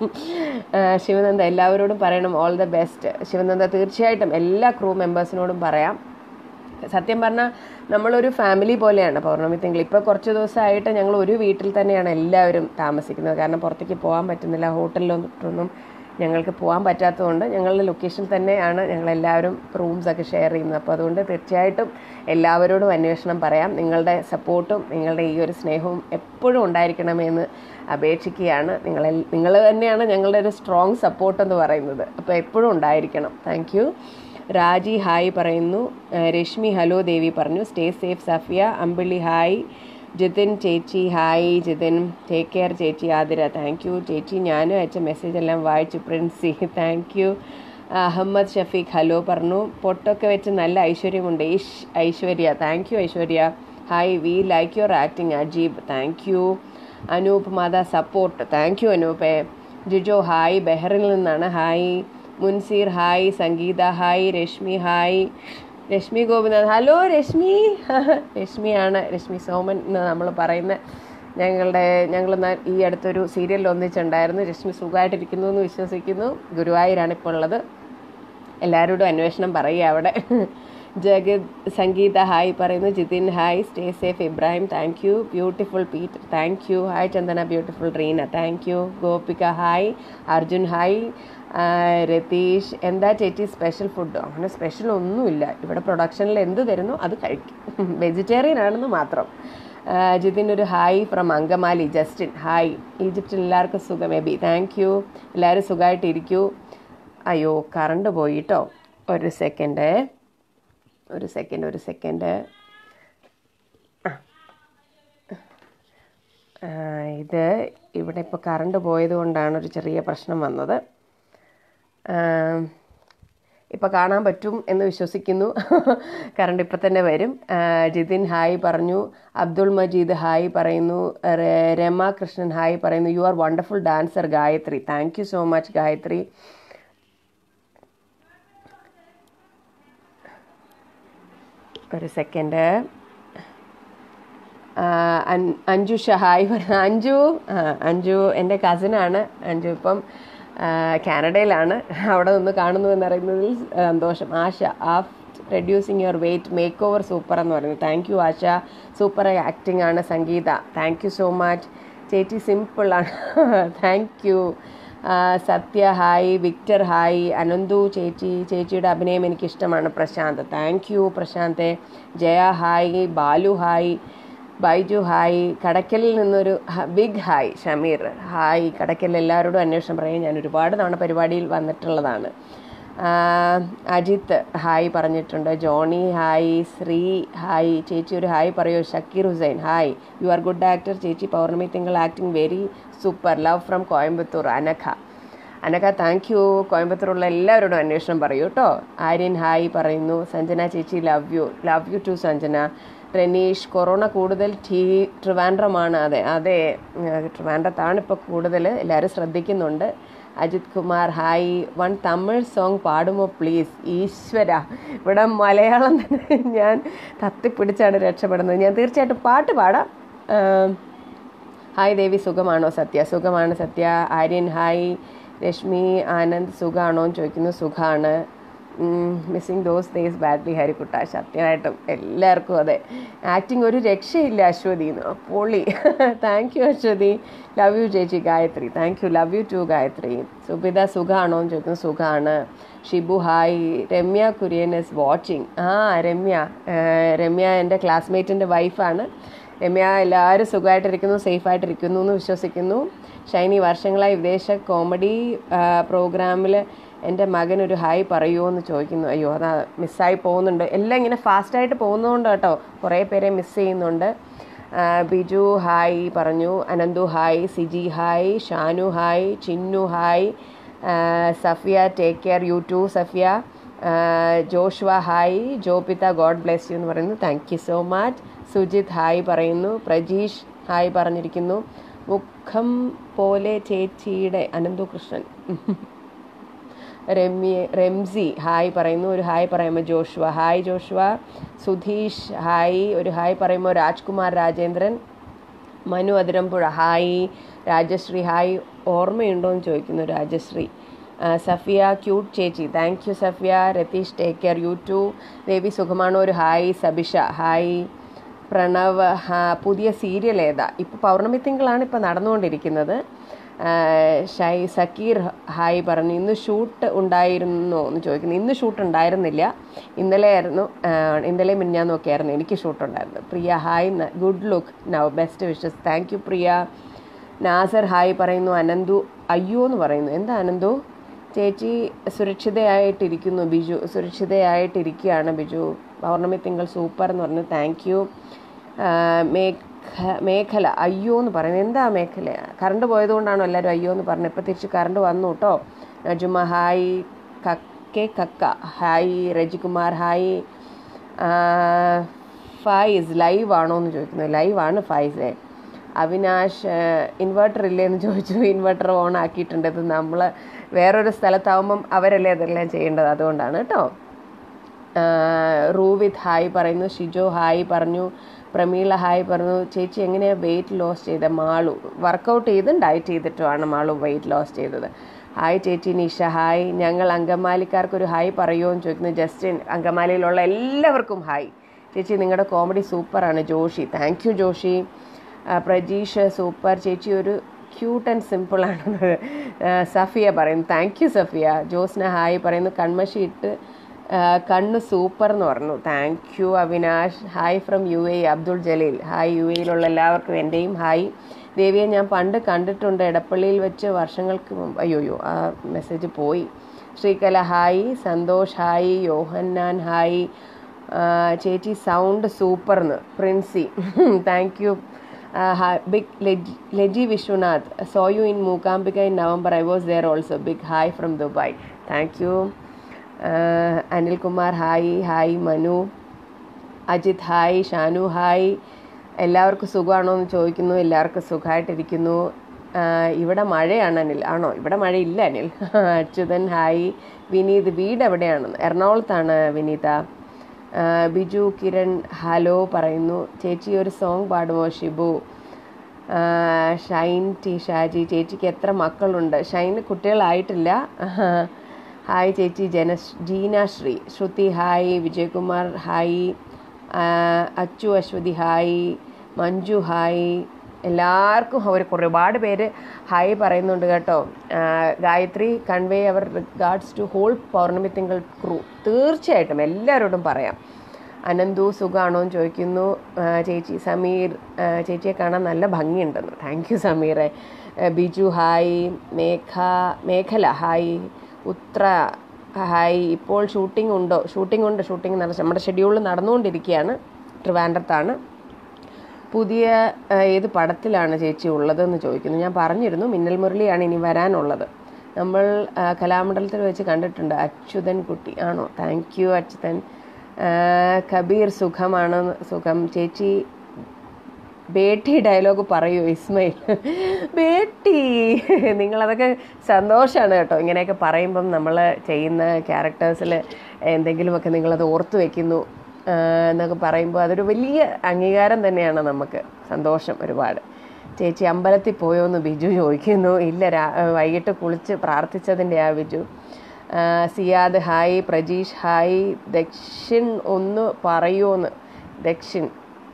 ശിവനന്ദ എല്ലാവരോടും പറയണം ഓൾ ദ ബെസ്റ്റ് ശിവനന്ദ തീർച്ചയായിട്ടും എല്ലാ ക്രൂ മെമ്പേഴ്സിനോടും പറയാം സത്യം പറഞ്ഞാൽ നമ്മളൊരു ഫാമിലി പോലെയാണ് പൗർണമി തിങ്കൾ ഇപ്പോൾ കുറച്ച് ദിവസമായിട്ട് ഞങ്ങൾ ഒരു വീട്ടിൽ തന്നെയാണ് എല്ലാവരും താമസിക്കുന്നത് കാരണം പുറത്തേക്ക് പോകാൻ പറ്റുന്നില്ല ഹോട്ടലിലൊന്നും ഞങ്ങൾക്ക് പോകാൻ പറ്റാത്തതുകൊണ്ട് ഞങ്ങളുടെ ലൊക്കേഷനിൽ തന്നെയാണ് ഞങ്ങളെല്ലാവരും റൂംസ് ഒക്കെ ഷെയർ ചെയ്യുന്നത് അപ്പോൾ അതുകൊണ്ട് തീർച്ചയായിട്ടും എല്ലാവരോടും അന്വേഷണം പറയാം നിങ്ങളുടെ സപ്പോർട്ടും നിങ്ങളുടെ ഈ ഒരു സ്നേഹവും എപ്പോഴും ഉണ്ടായിരിക്കണമെന്ന് അപേക്ഷിക്കുകയാണ് നിങ്ങൾ നിങ്ങൾ തന്നെയാണ് ഞങ്ങളുടെ ഒരു സ്ട്രോങ് സപ്പോർട്ട് എന്ന് പറയുന്നത് അപ്പോൾ എപ്പോഴും ഉണ്ടായിരിക്കണം താങ്ക് യു രാജി ഹായ് പറയുന്നു ഏഹ് രശ്മി ഹലോ ദേവി പറഞ്ഞു stay safe Safiya Ambili hi Jithin ചേച്ചി ഹായ് ജിതിൻ ടേക്ക് കെയർ ചേച്ചി ആതിര താങ്ക് യു ചേച്ചി ഞാനും അയച്ച മെസ്സേജ് എല്ലാം വായിച്ചു Princy thank you Ahmed Shafeeq hello പറഞ്ഞു പൊട്ടൊക്കെ വെച്ച് നല്ല ഐശ്വര്യമുണ്ട് ഇഷ് Aishwarya thank you Aishwarya hi we like your acting Ajeeb thank you Anoop മാത സപ്പോർട്ട് താങ്ക് യു അനൂപേ ജിജോ ഹായ് ബെഹറിൽ നിന്നാണ് hi Munseer hi Sangeetha hi Reshmi hi Reshmi Gopinath hello Reshmi രശ്മിയാണ് രശ്മി സോമൻ എന്ന് നമ്മൾ പറയുന്ന ഞങ്ങളുടെ ഞങ്ങൾ ഈ അടുത്തൊരു സീരിയലിൽ ഒന്നിച്ചുണ്ടായിരുന്നു രശ്മി സുഖമായിട്ടിരിക്കുന്നു എന്ന് വിശ്വസിക്കുന്നു ഗുരുവായൂരാണ് ഇപ്പോൾ ഉള്ളത് എല്ലാവരോടും അന്വേഷണം പറയുക അവിടെ ജഗത് സംഗീത ഹായ് പറയുന്നു Jithin hi stay safe Ibrahim thank you beautiful Peter thank you hi Chandana beautiful Reena thank you Gopika hi Arjun hi ആ, രതീഷ് എന്താ ചേച്ചി സ്പെഷ്യൽ ഫുഡ് അങ്ങനെ സ്പെഷ്യൽ ഒന്നുമില്ല ഇവിടെ പ്രൊഡക്ഷനിൽ എന്ത് തരുന്നു അത് കഴിക്കും വെജിറ്റേറിയൻ ആണെന്ന് മാത്രം ആ, ജിതിൻ ഒരു hi from Angamaly Justin hi ഈജിപ്തിൽ എല്ലാവർക്കും സുഖം എബി താങ്ക് യു എല്ലാവരും സുഖമായിട്ടിരിക്കൂ അയ്യോ കറണ്ട് പോയി കേട്ടോ ഒരു സെക്കൻഡ് ഒരു സെക്കൻഡ് ഒരു സെക്കൻഡ് ഇത് ഇവിടെ ഇപ്പോൾ കറണ്ട് പോയത് കൊണ്ടാണ് ഒരു ചെറിയ പ്രശ്നം വന്നത് ആ, ഇപ്പം കാണാൻ പറ്റും എന്ന് വിശ്വസിക്കുന്നു കറണ്ട് ഇപ്പം തന്നെ വരും ആ, ജിതിൻ ഹായ് പറഞ്ഞു അബ്ദുൾ മജീദ് ഹായ് പറയുന്നു ര- രമ കൃഷ്ണൻ ഹായ് പറയുന്നു you are wonderful dancer Gayathri thank you so much Gayathri ഒരു സെക്കൻഡ് അഞ്ജു ഷഹായ് പറ- അഞ്ജു ആ, അഞ്ജു എൻ്റെ കസിനാണ് അഞ്ജു ഇപ്പം ആ, കാനഡയിലാണ് അവിടെ നിന്ന് കാണുന്നു എന്നറിയുന്നതിൽ സന്തോഷം Asha after reducing your weight make over super എന്ന് പറയുന്നത് thank you Asha super acting ആണ് Sangeetha thank you so much ചേച്ചി സിമ്പിളാണ് thank you Sathya hi Victor hi Ananthu ചേച്ചി ചേച്ചിയുടെ അഭിനയം എനിക്കിഷ്ടമാണ് പ്രശാന്ത് താങ്ക് യു പ്രശാന്തെ Jaya hi Balu hi Baiju hi കടക്കലിൽ നിന്നൊരു ഹ- ബിഗ് ഹായ് ഷമീർ ഹായ് കടക്കലിൽ എല്ലാവരോടും അന്വേഷണം പറയും ഞാൻ ഒരുപാട് തവണ പരിപാടിയിൽ വന്നിട്ടുള്ളതാണ് ആ, അജിത്ത് ഹായ് പറഞ്ഞിട്ടുണ്ട് ജോണി ഹായ് ശ്രീ ഹായ് ചേച്ചി ഒരു ഹായ് പറയൂ Shakeer Hussain hi you are good actor ചേച്ചി Pournami Thinkal acting very super love from Coimbatore Anakha Anagha thank you കോയമ്പത്തൂരുള്ള എല്ലാവരോടും അന്വേഷണം പറയൂ കേട്ടോ ആര്യൻ ഹായ് പറയുന്നു സഞ്ജന ചേച്ചി love you love you too Sanjana Renish corona കൂടുതൽ ടീ ട്രിവാൻഡ്രമാണ് അതെ അതെ ഉം, ട്രിവാൻഡ്രത്താണ് ഇപ്പോൾ കൂടുതൽ എല്ലാവരും ശ്രദ്ധിക്കുന്നുണ്ട് Ajith Kumar hi one Tamil song പാടുമോ പ്ലീസ് ഈശ്വര ഇവിടെ മലയാളം തന്നെ ഞാൻ തത്തിപ്പിടിച്ചാണ് രക്ഷപ്പെടുന്നത് ഞാൻ തീർച്ചയായിട്ടും പാട്ട് പാടാം ആം, ഹായ് ദേവി സുഖമാണോ സത്യ സുഖമാണ് സത്യ ആര്യൻ ഹായ് രശ്മി ആനന്ദ് സുഖമാണോ എന്ന് ചോദിക്കുന്നു സുഖമാണ് മിസ്സിങ് ദോസ് ഡേയ്സ് ബാഡ്ലി ഹരിക്കുട്ട സത്യമായിട്ടും എല്ലാവർക്കും അതെ ആക്ടിങ് ഒരു രക്ഷയില്ല അശ്വതി എന്ന് പൊളി thank you Aswathi love you ചേച്ചി Gayathri thank you love you too Gayathri Subitha സുഖമാണോ എന്ന് ചോദിക്കുന്നു സുഖമാണ് Shibu hi Ramya Kurian is watching ആ രമ്യ ഏഹ് രമ്യ എൻ്റെ ക്ലാസ്മേറ്റിൻ്റെ വൈഫാണ് രമ്യ എല്ലാവരും സുഖമായിട്ടിരിക്കുന്നു സേഫായിട്ടിരിക്കുന്നു എന്ന് വിശ്വസിക്കുന്നു ഷൈനി വർഷങ്ങളായി വിദേശ കോമഡി പ്രോഗ്രാമിൽ എൻ്റെ മകൻ ഒരു ഹായ് പറയുമോ എന്ന് ചോദിക്കുന്നു അയ്യോ അതാ മിസ്സായി പോകുന്നുണ്ട് എല്ലാം ഇങ്ങനെ ഫാസ്റ്റായിട്ട് പോകുന്നതുകൊണ്ട് കേട്ടോ കുറേ പേരെ മിസ് ചെയ്യുന്നുണ്ട് ആ, ബിജു ഹായ് പറഞ്ഞു Ananthu hi Siji hi Shanu hi Chinnu hi ആ, Safiya take care you too Safiya ആ, Joshua hi Jopitha God bless you എന്ന് പറയുന്നു thank you so much Sujith hi പറയുന്നു പ്രജീഷ് ഹായ് പറഞ്ഞിരിക്കുന്നു മുഖം പോലെ ചേച്ചിയുടെ അനന്തു കൃഷ്ണൻ രമ്യ റെംസി ഹായ് പറയുന്നു ഒരു ഹായ് പറയുമ്പോൾ Joshua hi Joshua Sudheesh hi ഒരു ഹായ് പറയുമ്പോൾ രാജ്കുമാർ രാജേന്ദ്രൻ മനു അതിരമ്പുഴ ഹായ് രാജശ്രീ ഹായ് ഓർമ്മയുണ്ടോ എന്ന് ചോദിക്കുന്നു രാജശ്രീ ആ, സഫിയ ക്യൂട്ട് ചേച്ചി thank you Safiya Ratheesh take care you too Devi സുഖമാണോ ഒരു ഹായ് സബിഷ ഹായ് പ്രണവ് ഹാ, പുതിയ സീരിയൽ ഏതാ ഇപ്പോൾ പൗർണമി തിങ്കളാണ് ഇപ്പോൾ നടന്നുകൊണ്ടിരിക്കുന്നത് ആ, ഷൈ സക്കീർ ഹായ് പറഞ്ഞു ഇന്ന് ഷൂട്ട് ഉണ്ടായിരുന്നോ എന്ന് ചോദിക്കുന്നു ഇന്ന് ഷൂട്ട് ഉണ്ടായിരുന്നില്ല ഇന്നലെ ആയിരുന്നു ആ, ഇന്നലെ മിന്നാന്നൊക്കെ ആയിരുന്നു എനിക്ക് ഷൂട്ട് ഉണ്ടായിരുന്നു Priya hi good look now best wishes thank you Priya Nasar hi പറയുന്നു അനന്തു അയ്യോ എന്ന് പറയുന്നു എന്താ അനന്തു ചേച്ചി സുരക്ഷിതയായിട്ടിരിക്കുന്നു ബിജു സുരക്ഷിതയായിട്ടിരിക്കുകയാണ് ബിജു പൗർണമി തിങ്കൾ സൂപ്പർ എന്ന് പറഞ്ഞു താങ്ക് യു മേഘ മേഖല അയ്യോ എന്ന് പറയുന്നത് എന്താ മേഖല കറണ്ട് പോയതുകൊണ്ടാണോ എല്ലാവരും അയ്യോ എന്ന് പറഞ്ഞത് ഇപ്പം തിരിച്ച് കറണ്ട് വന്നു കേട്ടോ നജുമ ഹായ് കക്കെ കക്ക ഹായ് രജികുമാർ ഹായ് ആ, ഫൈസ് ലൈവ് ആണോ എന്ന് ചോദിക്കുന്നു ലൈവാണ് ഫൈസേ അവിനാഷ് ഇൻവെർട്ടർ ഇല്ലേ എന്ന് ചോദിച്ചു ഇൻവെർട്ടർ ഓൺ ആക്കിയിട്ടുണ്ട് ഇത് നമ്മൾ വേറൊരു സ്ഥലത്താവുമ്പം അവരല്ലേ അതെല്ലാം ചെയ്യേണ്ടത് അതുകൊണ്ടാണ് കേട്ടോ റൂവിത്ത് ഹായ് പറയുന്നു ഷിജോ ഹായ് പറഞ്ഞു പ്രമീള ഹായ് പറഞ്ഞു ചേച്ചി എങ്ങനെയാണ് വെയിറ്റ് ലോസ് ചെയ്തത് മാളു വർക്കൗട്ട് ചെയ്തും ഡയറ്റ് ചെയ്തിട്ടുമാണ് മാളു വെയിറ്റ് ലോസ് ചെയ്തത് ഹായ് ചേച്ചി നിഷ ഹായ് ഞങ്ങൾ അങ്കമാലിക്കാർക്കൊരു ഹായ് പറയുമോ എന്ന് ചോദിക്കുന്നു ജസ്റ്റിൻ അങ്കമാലിയിലുള്ള എല്ലാവർക്കും ഹായ് ചേച്ചി നിങ്ങളുടെ കോമഡി സൂപ്പറാണ് ജോഷി താങ്ക് യു ജോഷി ആ, പ്രജീഷ് സൂപ്പർ ചേച്ചി ഒരു ക്യൂട്ട് ആൻഡ് സിമ്പിളാണ് സഫിയ പറയുന്നു thank you Safiya Josna hi പറയുന്നു കൺമഷി ഇട്ട് ആ, കണ്ണ് സൂപ്പർ എന്ന് പറഞ്ഞു thank you Avinash hi from U A Abdul Jaleel hi യു എയിലുള്ള എല്ലാവർക്കും എൻ്റെയും ഹായ് ദേവിയെ ഞാൻ പണ്ട് കണ്ടിട്ടുണ്ട് എടപ്പള്ളിയിൽ വെച്ച് വർഷങ്ങൾക്ക് മുമ്പ് അയ്യോയ്യോ ആ മെസ്സേജ് പോയി Sreekala hi Santhosh hi Yohannan hi ആ, ചേച്ചി സൗണ്ട് സൂപ്പർന്ന് Princy thank you big Leji Viswanath so you in Mookambika in November I was there also big hi from Dubai thank you ആഹ് Anilkumar hi hi Manu Ajith hi Shanu hi എല്ലാവർക്കും സുഖമാണോ എന്ന് ചോദിക്കുന്നു എല്ലാവർക്കും സുഖമായിട്ടിരിക്കുന്നു ആഹ് ഇവിടെ മഴയാണ് അനിൽ ആണോ ഇവിടെ മഴയില്ല അനിൽ അച്യുതൻ ഹായ് വിനീത് വീട് എവിടെയാണെന്ന് എറണാകുളത്താണ് വിനീത ആഹ് ബിജു കിരൺ ഹലോ പറയുന്നു ചേച്ചി ഒരു സോങ് പാടുമോ ഷിബു ആഹ് ഷൈൻ ടി ഷാജി ചേച്ചിക്ക് എത്ര മക്കളുണ്ട് ഷൈന് കുട്ടികളായിട്ടില്ല ഹായ് ചേച്ചി ജന ജീനാശ്രീ ശ്രുതി ഹായ് വിജയകുമാർ ഹായ് ആഹ് അച്ചു അശ്വതി ഹായ് മഞ്ജു ഹായ് എല്ലാവർക്കും ഒരു ഒരുപാട് പേര് ഹായ് പറയുന്നുണ്ട് കേട്ടോ ആഹ് Gayathri convey our regards to whole Pournami Thinkal crew തീർച്ചയായിട്ടും എല്ലാവരോടും പറയാം അനന്തു സുഖാണോ എന്ന് ചോദിക്കുന്നു ആ, ചേച്ചി സമീർ ആ, ചേച്ചിയെ കാണാൻ നല്ല ഭംഗിയുണ്ടെന്ന് താങ്ക് യു സമീറെ ആ, Biju hi Megha Mekhala hi Uthra hi ഇപ്പോൾ ഷൂട്ടിംഗ് ഉണ്ടോ ഷൂട്ടിംഗ് ഉണ്ട് ഷൂട്ടിംഗ് നട നമ്മുടെ ഷെഡ്യൂൾ നടന്നുകൊണ്ടിരിക്കുകയാണ് ട്രിവാൻഡ്രത്താണ് പുതിയ ആ, ഏത് പടത്തിലാണ് ചേച്ചി ഉള്ളതെന്ന് ചോദിക്കുന്നു ഞാൻ പറഞ്ഞിരുന്നു മിന്നൽ മുരളിയാണ് ഇനി വരാനുള്ളത് നമ്മൾ ആ, കലാമണ്ഡലത്തിൽ വെച്ച് കണ്ടിട്ടുണ്ട് അച്യുതൻ കുട്ടി ആണോ താങ്ക് യു അച്യുതൻ ആ, കബീർ സുഖമാണ് സുഖം ചേച്ചി ബേട്ടി ഡയലോഗ് പറയൂ ഇസ്മയിൽ ബേട്ടി നിങ്ങളതൊക്കെ സന്തോഷമാണ് കേട്ടോ ഇങ്ങനെയൊക്കെ പറയുമ്പം നമ്മൾ ചെയ്യുന്ന ക്യാരക്ടേഴ്സിൽ എന്തെങ്കിലുമൊക്കെ നിങ്ങളത് ഓർത്ത് വെക്കുന്നു ആ, എന്നൊക്കെ പറയുമ്പോൾ അതൊരു വലിയ അംഗീകാരം തന്നെയാണ് നമുക്ക് സന്തോഷം ഒരുപാട് ചേച്ചി അമ്പലത്തിൽ പോയോ എന്ന് ബിജു ചോദിക്കുന്നു ഇല്ല രാ വൈകിട്ട് കുളിച്ച് പ്രാർത്ഥിച്ചതിൻ്റെ ആ ബിജു ആ, സിയാദ് ഹായ് പ്രജീഷ് ഹായ് ദക്ഷിൺ ഒന്ന് പറയുമോന്ന് ദക്ഷിൺ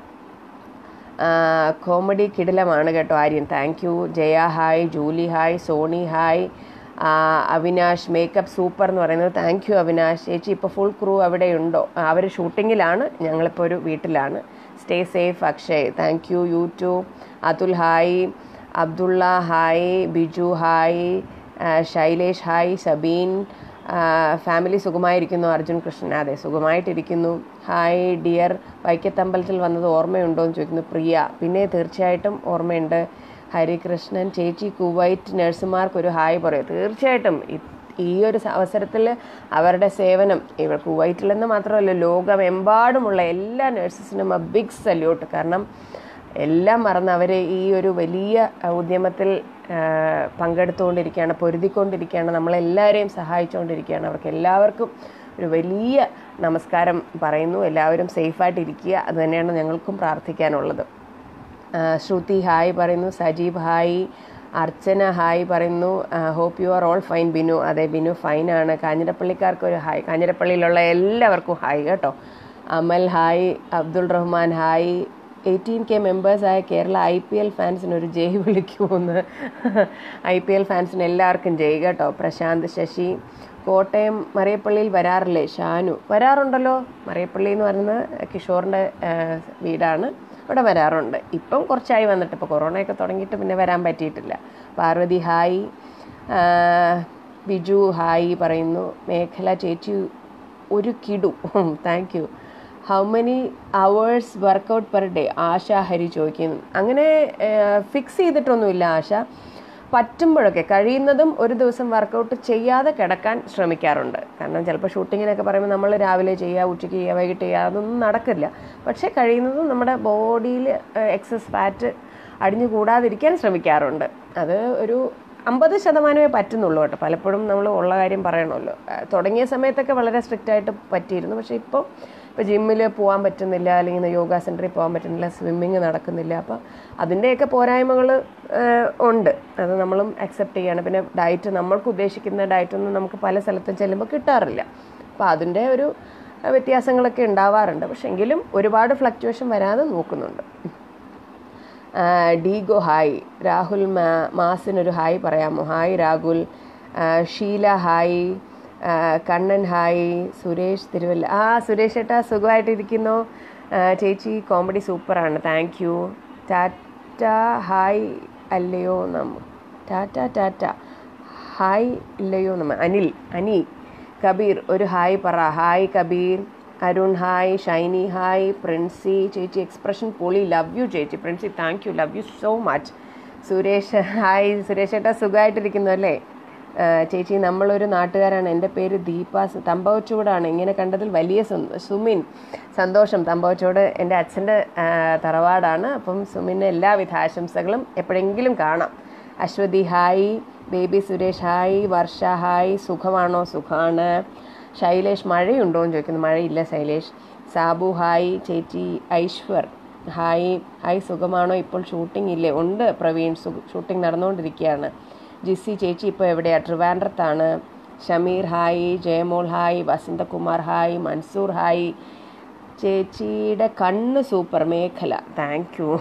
കോമഡി കിടിലമാണ് കേട്ടോ Aryan thank you Jaya hi Julie hi Sony hi ആ, അവിനാഷ് മേക്കപ്പ് സൂപ്പർ എന്ന് പറയുന്നത് താങ്ക് യു അവിനാഷ് ചേച്ചി ഇപ്പോൾ ഫുൾ ക്രൂ അവിടെ ഉണ്ടോ അവർ ഷൂട്ടിങ്ങിലാണ് ഞങ്ങളിപ്പോൾ ഒരു വീട്ടിലാണ് stay safe Akshay thank you YouTube Athul hi Abdulla hi Biju hi ആ, ശൈലേഷ് ഹായ് സബീൻ ഫാമിലി സുഖമായിരിക്കുന്നു അർജുൻ കൃഷ്ണൻ അതെ സുഖമായിട്ടിരിക്കുന്നു ഹായ് ഡിയർ വൈക്കത്തമ്പലത്തിൽ വന്നത് ഓർമ്മയുണ്ടോ എന്ന് ചോദിക്കുന്നു പ്രിയ പിന്നെ തീർച്ചയായിട്ടും ഓർമ്മയുണ്ട് ഹരികൃഷ്ണൻ ചേച്ചി കുവൈറ്റ് നഴ്സുമാർക്ക് ഒരു ഹായ് പറയൂ തീർച്ചയായിട്ടും ഇ- ഈ ഒരു സ- അവസരത്തിൽ അവരുടെ സേവനം ഇവർ കുവൈറ്റിലെന്ന് മാത്രമല്ല ലോകമെമ്പാടുമുള്ള എല്ലാ നഴ്സസിനും എ ബിഗ് സല്യൂട്ട് കാരണം എല്ലാം മറന്ന് അവർ ഈ ഒരു വലിയ അഹ്, ഉദ്യമത്തിൽ ആഹ്, പങ്കെടുത്തുകൊണ്ടിരിക്കുകയാണ് പൊരുതിക്കൊണ്ടിരിക്കുകയാണ് നമ്മളെല്ലാവരെയും സഹായിച്ചുകൊണ്ടിരിക്കുകയാണ് അവർക്ക് എല്ലാവർക്കും ഒരു വലിയ നമസ്കാരം പറയുന്നു എല്ലാവരും സേഫായിട്ട് ഇരിക്കുക അത് തന്നെയാണ് ഞങ്ങൾക്കും പ്രാർത്ഥിക്കാനുള്ളത് ആഹ്, ശ്രുതി ഹായ് പറയുന്നു സജീവ് ഹായ് അർച്ചന ഹായ് പറയുന്നു hope you are all fine Binu അതെ ബിനു ഫൈൻ ആണ് കാഞ്ഞിരപ്പള്ളിക്കാർക്ക് ഒരു ഹായ് കാഞ്ഞിരപ്പള്ളിയിലുള്ള എല്ലാവർക്കും ഹായ് കേട്ടോ Amal hi Abdul Rahman hi eighteen K മെമ്പേഴ്സായ കേരള ഐ പി എൽ ഫാൻസിന് ഒരു ജയ് വിളിക്കുമെന്ന് ഐ പി എൽ ഫാൻസിന് എല്ലാവർക്കും ജയ് കേട്ടോ പ്രശാന്ത് ശശി കോട്ടയം മറിയപ്പള്ളിയിൽ വരാറില്ലേ ഷാനു വരാറുണ്ടല്ലോ മറിയപ്പള്ളി എന്ന് പറയുന്നത് കിഷോറിൻ്റെ വീടാണ് അവിടെ വരാറുണ്ട് ഇപ്പം കുറച്ചായി വന്നിട്ട് ഇപ്പോൾ കൊറോണയൊക്കെ തുടങ്ങിയിട്ട് പിന്നെ വരാൻ പറ്റിയിട്ടില്ല പാർവതി ഹായ് ആ, ബിജു ഹായ് പറയുന്നു മേഖല ചേച്ചി ഒരു കിടു thank you how many hours workout per day Asha Hari ചോദിക്കുന്നു അങ്ങനെ ഫിക്സ് ചെയ്തിട്ടൊന്നുമില്ല ആശ പറ്റുമ്പോഴൊക്കെ കഴിയുന്നതും ഒരു ദിവസം വർക്കൗട്ട് ചെയ്യാതെ കിടക്കാൻ ശ്രമിക്കാറുണ്ട് കാരണം ചിലപ്പോൾ ഷൂട്ടിങ്ങിനൊക്കെ പറയുമ്പോൾ നമ്മൾ രാവിലെ ചെയ്യുക ഉച്ചയ്ക്ക് ചെയ്യുക വൈകിട്ട് ചെയ്യുക അതൊന്നും നടക്കില്ല പക്ഷേ കഴിയുന്നതും നമ്മുടെ ബോഡിയിൽ എക്സസ് ഫാറ്റ് അടിഞ്ഞു കൂടാതിരിക്കാൻ ശ്രമിക്കാറുണ്ട് അത് ഒരു അമ്പത് ശതമാനമേ പറ്റുന്നുള്ളൂ കേട്ടോ പലപ്പോഴും നമ്മൾ ഉള്ള കാര്യം പറയണമല്ലോ ആ, തുടങ്ങിയ സമയത്തൊക്കെ വളരെ സ്ട്രിക്റ്റ് ആയിട്ട് പറ്റിയിരുന്നു പക്ഷേ ഇപ്പോൾ ഇപ്പോൾ ജിമ്മിൽ പോകാൻ പറ്റുന്നില്ല അല്ലെങ്കിൽ യോഗ സെൻറ്ററിൽ പോകാൻ പറ്റുന്നില്ല സ്വിമ്മിങ് നടക്കുന്നില്ല അപ്പോൾ അതിൻ്റെയൊക്കെ പോരായ്മകൾ ഉണ്ട് അത് നമ്മളും അക്സെപ്റ്റ് ചെയ്യണം പിന്നെ ഡയറ്റ് നമ്മൾക്ക് ഉദ്ദേശിക്കുന്ന ഡയറ്റൊന്നും നമുക്ക് പല സ്ഥലത്തും ചെല്ലുമ്പോൾ കിട്ടാറില്ല അപ്പോൾ അതിൻ്റെ ഒരു ആ, വ്യത്യാസങ്ങളൊക്കെ ഉണ്ടാവാറുണ്ട് പക്ഷെ എങ്കിലും ഒരുപാട് ഫ്ലക്ച്വേഷൻ വരാതെ നോക്കുന്നുണ്ട് ആ, ഡീഗോ ഹായ് രാഹുൽ മാ മാസിനൊരു ഹായ് പറയാമോ ഹായ് രാഹുൽ ആ, ഷീല ഹായ് ആ, കണ്ണൻ ഹായ് സുരേഷ് തിരുവല്ല ആ സുരേഷ് ഏട്ടാ സുഖമായിട്ടിരിക്കുന്നു ആ, ചേച്ചി കോമഡി സൂപ്പറാണ് താങ്ക് യു ടാറ്റ ഹായ് അല്ലയോ നമ്മ ടാറ്റ ടാറ്റ ഹായ് ഇല്ലയോ നമ്മ അനിൽ അനി കബീർ ഒരു ഹായ് പറ hi Kabeer Arun hi Shiny hi Princy ചേച്ചി എക്സ്പ്രഷൻ പൊളി ലവ് യു ചേച്ചി Princy thank you love you so much Suresh hi Suresh ഏട്ടാ സുഖമായിട്ടിരിക്കുന്നു അല്ലേ ആ, ചേച്ചി നമ്മളൊരു നാട്ടുകാരാണ് എൻ്റെ പേര് ദീപ സ- തമ്പവച്ചൂടാണ് ഇങ്ങനെ കണ്ടതിൽ വലിയ സന്തോ- സുമിൻ സന്തോഷം തമ്പവച്ചൂട് എൻ്റെ അച്ഛൻ്റെ ആ, തറവാടാണ് അപ്പം സുമിന് എല്ലാവിധ ആശംസകളും എപ്പോഴെങ്കിലും കാണാം Aswathi hi Baby Suresh hi Varsha hi സുഖമാണോ സുഖമാണ് ശൈലേഷ് മഴയുണ്ടോ എന്ന് ചോദിക്കുന്നു മഴയില്ല ശൈലേഷ് സാബു ഹായ് ചേച്ചി ഐശ്വർ ഹായ് ഹായ് സുഖമാണോ ഇപ്പോൾ ഷൂട്ടിംഗ് ഇല്ലേ ഉണ്ട് പ്രവീൺ സു- ഷൂട്ടിംഗ് നടന്നുകൊണ്ടിരിക്കുകയാണ് ജിസി ചേച്ചി ഇപ്പോൾ എവിടെയാണ് ട്രിവാൻഡ്രത്താണ് Shameer hi Jayamol hi Vasanthakumar hi Mansoor hi ചേച്ചിയുടെ കണ്ണ് super Mekhala thank you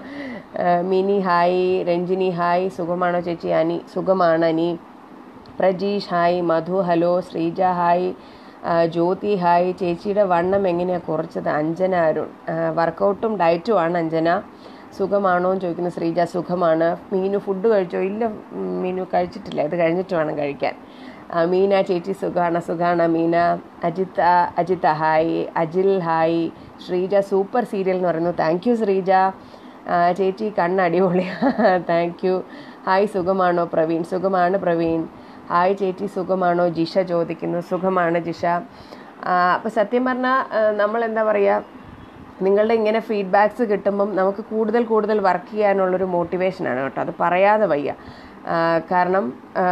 Mini hi Ranjini hi സുഖമാണോ ചേച്ചി അനി സുഖമാണ് Ani Prajeesh hi Madhu hello Sreeja hi ആ, ജ്യോതി ഹായ് ചേച്ചിയുടെ വണ്ണം എങ്ങനെയാണ് കുറച്ചത് അഞ്ജന അരുൺ വർക്കൗട്ടും ഡയറ്റും ആണ് അഞ്ജന സുഖമാണോ എന്ന് ചോദിക്കുന്നു ശ്രീജ സുഖമാണ് മീനു ഫുഡ് കഴിച്ചോ ഇല്ല ഉം, മീനു കഴിച്ചിട്ടില്ല ഇത് കഴിഞ്ഞിട്ട് വേണം കഴിക്കാൻ ആ, മീന ചേച്ചി സുഖാണ് സുഖാണ് Meena Ajitha Ajitha hi Ajil hi Sreeja super serial എന്ന് പറയുന്നു താങ്ക് യു ശ്രീജ ആ, ചേച്ചി കണ്ണ് അടിപൊളി താങ്ക് യു ഹായ് സുഖമാണോ പ്രവീൺ സുഖമാണ് പ്രവീൺ ഹായ് ചേച്ചി സുഖമാണോ ജിഷ ചോദിക്കുന്നു സുഖമാണ് ജിഷ അപ്പോൾ സത്യം പറഞ്ഞാൽ നമ്മൾ എന്താ പറയുക നിങ്ങളുടെ ഇങ്ങനെ ഫീഡ്ബാക്സ് കിട്ടുമ്പം നമുക്ക് കൂടുതൽ കൂടുതൽ വർക്ക് ചെയ്യാനുള്ളൊരു മോട്ടിവേഷനാണ് കേട്ടോ അത് പറയാതെ വയ്യ ആ, കാരണം ആ,